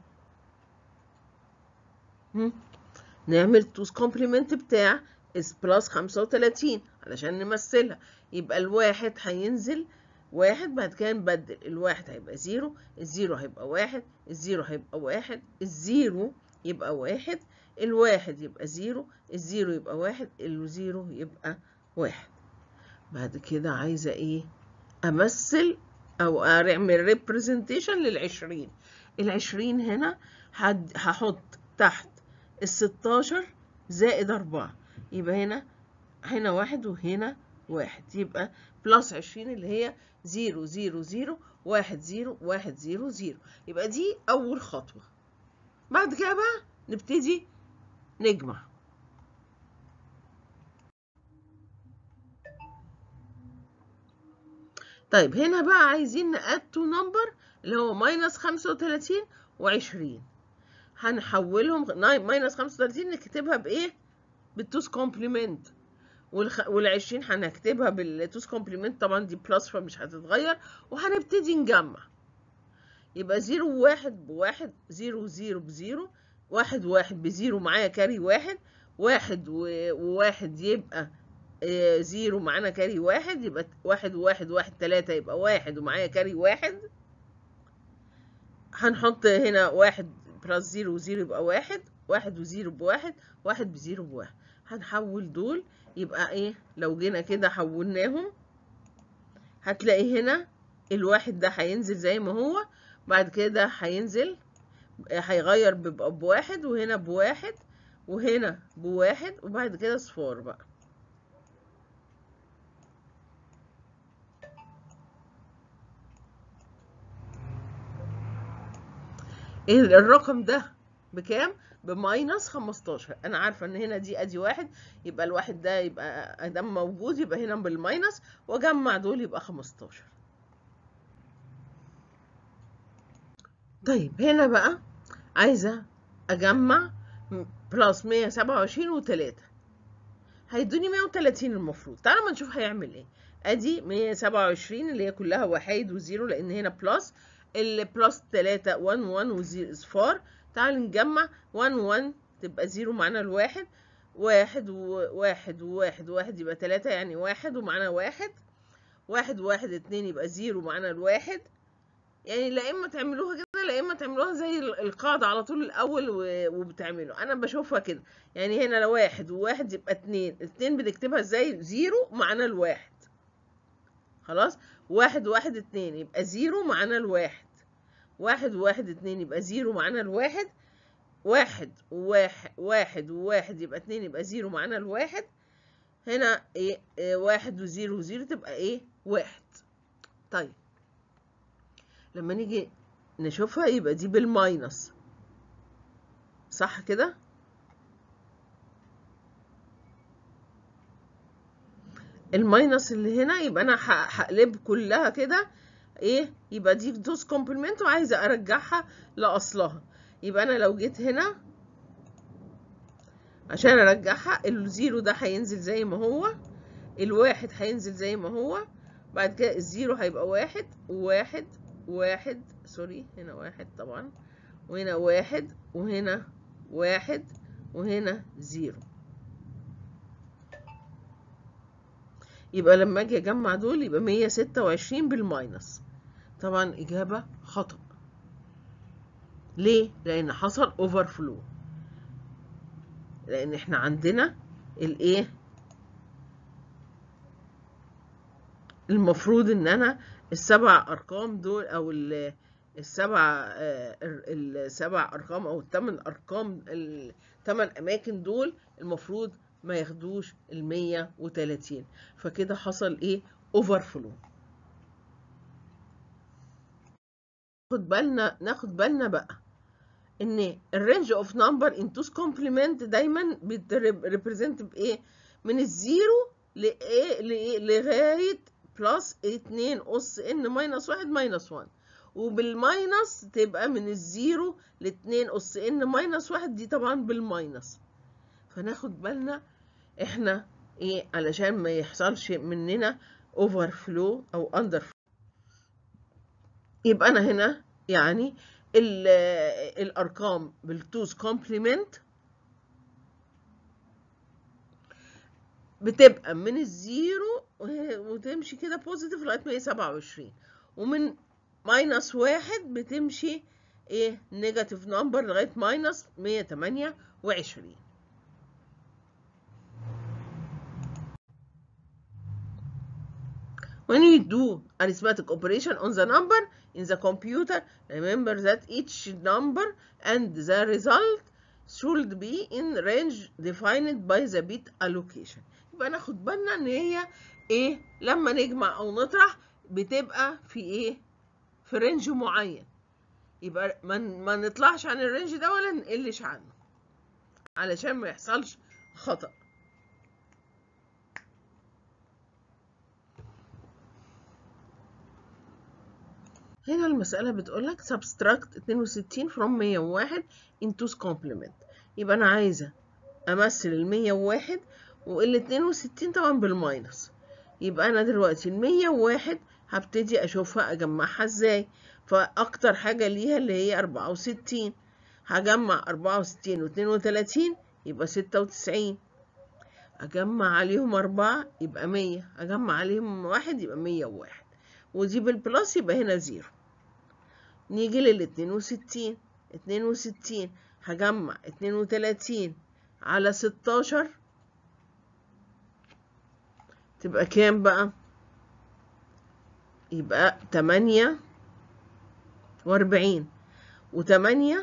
هم؟ نعمل توز كومبلمنت بتاع اس بلس خمسة وتلاتين علشان نمثلها يبقى الواحد هينزل واحد بعد كده نبدل الواحد هيبقى زيرو الزيرو هيبقى واحد الزيرو هيبقى واحد الزيرو يبقى واحد الواحد يبقى زيرو الزيرو يبقى واحد الزيرو يبقى واحد بعد كده عايزة ايه امثل او اعمل representation للعشرين العشرين هنا هد- هحط تحت الستاشر زائد أربعة يبقى هنا هنا واحد وهنا واحد يبقى بلس عشرين اللي هي زيرو زيرو زيرو واحد زيرو واحد زيرو زيرو يبقى دي أول خطوة بعد كده بقى نبتدي نجمع طيب هنا بقى عايزين نقاد تو نمبر اللي هو ماينس خمسة وتلاتين وعشرين هنحولهم ماينس خمسة وتلاتين نكتبها بإيه؟ بالتوس كومبلمنت والخ... والعشرين هنكتبها بالتوس كومبلمنت طبعا دي بلس فمش هتتغير وهنبتدي نجمع يبقى زيرو وواحد بواحد زيرو زيرو بزيرو واحد وواحد بزيرو معايا كاري واحد واحد وواحد يبقى آه زيرو معانا كاري واحد يبقى واحد وواحد واحد تلاتة يبقى واحد ومعايا كاري واحد هنحط هنا واحد بلس زيرو وزيرو يبقى واحد واحد وزيرو بواحد واحد بزيرو بواحد هنحول دول يبقى ايه لو جينا كده حولناهم هتلاقي هنا الواحد ده هينزل زي ما هو بعد كده هينزل هيغير بيبقى بواحد وهنا بواحد وهنا بواحد وبعد كده صفار بقى الرقم ده بكام؟ بماينس 15 انا عارفه ان هنا دي ادي واحد يبقى الواحد ده يبقى ادام موجود يبقى هنا بالماينس واجمع دول يبقى 15 طيب هنا بقى عايزه اجمع بلس 127 و3 هيدوني 130 المفروض تعالوا ما نشوف هيعمل ايه ادي 127 اللي هي كلها وحيد وزيرو لان هنا بلس البلس 3 1 1 وصفار تعالوا نجمع 1 1 تبقى زيرو معانا الواحد واحد وواحد وواحد وواحد يبقى تلاتة يعني واحد ومعانا واحد واحد وواحد اتنين يبقى زيرو معانا الواحد يعني لا اما تعملوها كده لا اما تعملوها زي القاعدة على طول الاول وبتعملوا انا بشوفها كده يعني هنا لو واحد وواحد يبقى اتنين اتنين بنكتبها ازاي زيرو معانا الواحد خلاص واحد وواحد اتنين يبقى زيرو معانا الواحد واحد وواحد اتنين يبقى زيرو معانا الواحد واحد وواحد واحد وواحد يبقى اتنين يبقى زيرو معانا الواحد هنا ايه, إيه واحد وزيرو وزيرو تبقى ايه واحد طيب لما نيجي نشوفها يبقى دي بالماينس صح كده الماينس اللي هنا يبقى انا هقلب كلها كده ايه يبقى دي دوس كومبلمنت وعايزه ارجعها لاصلها يبقى انا لو جيت هنا عشان ارجعها الزيرو ده هينزل زي ما هو الواحد هينزل زي ما هو بعد كده الزيرو هيبقى واحد وواحد واحد سوري هنا واحد طبعا وهنا واحد وهنا واحد وهنا زيرو يبقى لما اجي اجمع دول يبقى مية ستة وعشرين بالماينس طبعا اجابة خطأ ليه؟ لان حصل اوفر فلو لان احنا عندنا الايه المفروض ان انا السبع ارقام دول او السبع السبع ارقام او الثمان ارقام الثمان اماكن دول المفروض ما ياخدوش المية وتلاتين فكده حصل ايه اوفر فلو ناخد بالنا ناخد بالنا بقى ان الرينج اوف نمبر ان توز كومبلمنت دايما بتريبريزنت بايه من الزيرو لايه لايه لغايه بلس 2 اس ان ماينس 1 ماينس 1 وبالماينس تبقى من الزيرو ل 2 اس ان ماينس 1 دي طبعا بالماينس فناخد بالنا احنا ايه علشان ما يحصلش مننا اوفر فلو او اندر فلو يبقى انا هنا يعني الارقام بالتوز كومبلمنت بتبقى من الزيرو وتمشي كده بوزيتيف لغايه 127 ومن ماينس واحد بتمشي ايه نيجاتيف نمبر لغايه ماينس 128 When you do arithmetic operation on the number in the computer, remember that each number and the result should be in range defined by the bit allocation يبقى ناخد بالنا ان هي ايه لما نجمع او نطرح بتبقى في ايه في رينج معين يبقى ما ما نطلعش عن الرينج ده ولا نقلش عنه علشان ما يحصلش خطأ هنا المسألة بتقولك subtract 62 from 101 in 2's complement يبقى أنا عايزة أمثل ال 101 وال 62 طبعا بالماينس يبقى أنا دلوقتي ال 101 هبتدي أشوفها أجمعها إزاي فأكتر حاجة ليها اللي هي 64 هجمع 64 و 32 يبقى 96 أجمع عليهم أربعة يبقى 100 أجمع عليهم واحد يبقى 101 ودي بالبلس يبقى هنا زيرو نيجي لل 62 62 هجمع 32 على 16 تبقى كام بقى يبقى 8 وأربعين وتمانية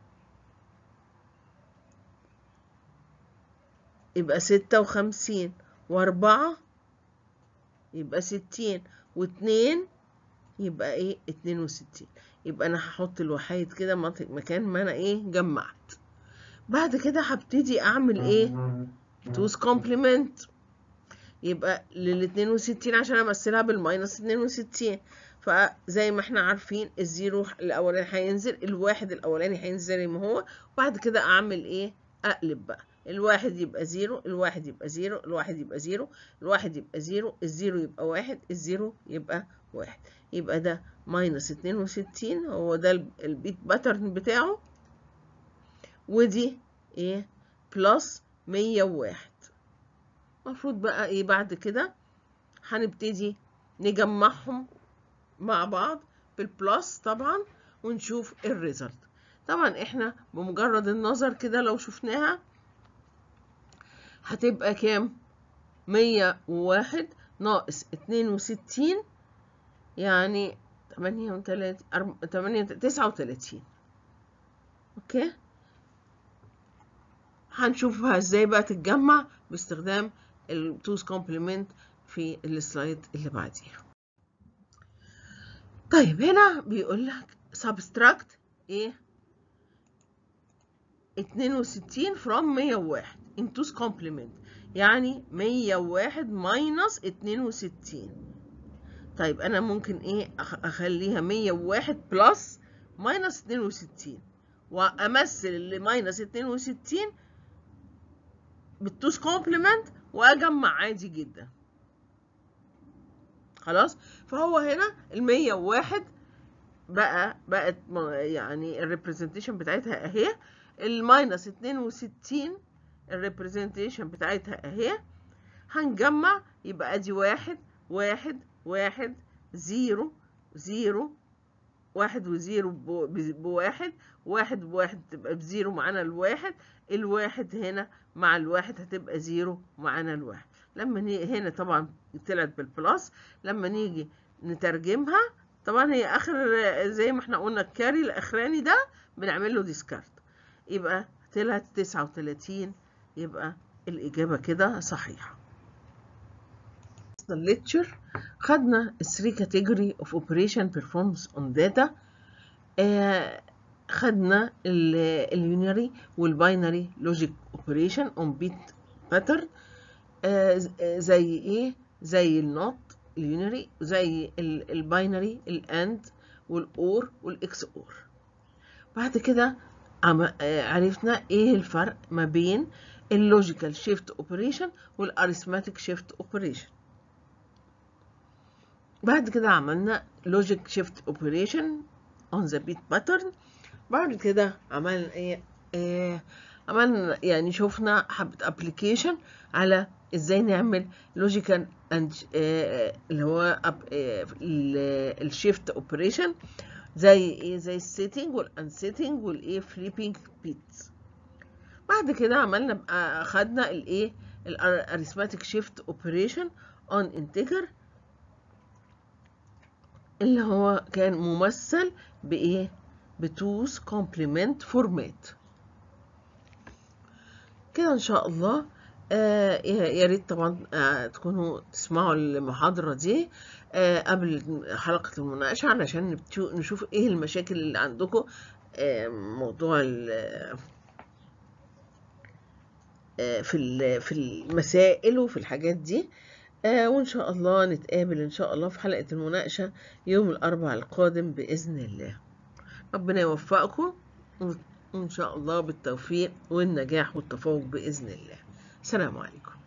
يبقى ستة وخمسين وأربعة يبقى ستين واتنين يبقى ايه اتنين وستين يبقى انا هحط الوحيد كده مكان ما انا ايه جمعت بعد كده هبتدي اعمل ايه توز كومبلمنت يبقى لل 62 عشان امثلها بالماينس 62 فزي ما احنا عارفين الزيرو الاولاني هينزل الواحد الاولاني هينزل زي ما هو وبعد كده اعمل ايه اقلب بقى الواحد يبقى زيرو الواحد يبقى زيرو الواحد يبقى زيرو الواحد يبقى زيرو الزيرو يبقى واحد الزيرو يبقى واحد يبقى ده ماينس اتنين وستين هو ده البيت باترن بتاعه ودي ايه بلس مية وواحد المفروض بقى ايه بعد كده هنبتدي نجمعهم مع بعض بالبلس طبعا ونشوف الريزلت طبعا احنا بمجرد النظر كده لو شفناها هتبقى كام مية وواحد ناقص اتنين وستين يعني تمانية وتلاتين تمانية تسعة وتلاتين اوكي هنشوفها ازاي بقى تتجمع باستخدام التوز كومبلمنت في السلايد اللي بعديها طيب هنا بيقول لك subtract ايه 62 from 101 in two's complement يعني 101 minus 62 طيب انا ممكن ايه اخليها 101 plus minus 62 وامثل اللي minus 62 بالتوز كومبلمنت واجمع عادي جدا خلاص فهو هنا ال 101 بقى بقت يعني الريبريزنتيشن بتاعتها اهي الماينس 62 الريبريزنتيشن بتاعتها اهي هنجمع يبقى ادي واحد واحد واحد زيرو زيرو واحد وزيرو بواحد واحد بواحد تبقى بزيرو معانا الواحد الواحد هنا مع الواحد هتبقى زيرو معانا الواحد لما نيجي هنا طبعا طلعت بالبلس لما نيجي نترجمها طبعا هي اخر زي ما احنا قلنا الكاري الاخراني ده بنعمل له ديسكارت يبقى طلعت تسعة وتلاتين يبقى الإجابة كده صحيحة الليكتشر خدنا 3 category of operation performs on data آه خدنا اليونري والباينري لوجيك اوبريشن اون بيت باترن زي ايه زي النوت اليونري زي الباينري الاند والاور والاكس اور بعد كده عرفنا ايه الفرق ما بين اللوجيكال شيفت اوبريشن والاريثماتيك شيفت اوبريشن بعد كده عملنا لوجيك شيفت اوبريشن اون ذا بيت باترن بعد كده عملنا ايه, إيه عملنا يعني شفنا حبة ابلكيشن على ازاي نعمل لوجيكال اند اللي هو الشيفت اوبريشن زي ايه زي السيتنج والانسيتنج والايه فليبنج بيتس بعد كده عملنا بقى خدنا الايه الاريثماتيك شيفت اوبريشن اون انتجر اللي هو كان ممثل بايه بتوز كومبلمنت فورمات كده ان شاء الله آه يا يا ريت طبعا آه تكونوا تسمعوا المحاضرة دي آه قبل حلقة المناقشة علشان نبتو- نشوف ايه المشاكل اللي عندكم آه موضوع ال- آه في ال- في المسائل وفي الحاجات دي آه وإن شاء الله نتقابل إن شاء الله في حلقة المناقشة يوم الأربعاء القادم بإذن الله ربنا يوفقكم وإن شاء الله بالتوفيق والنجاح والتفوق بإذن الله السلام عليكم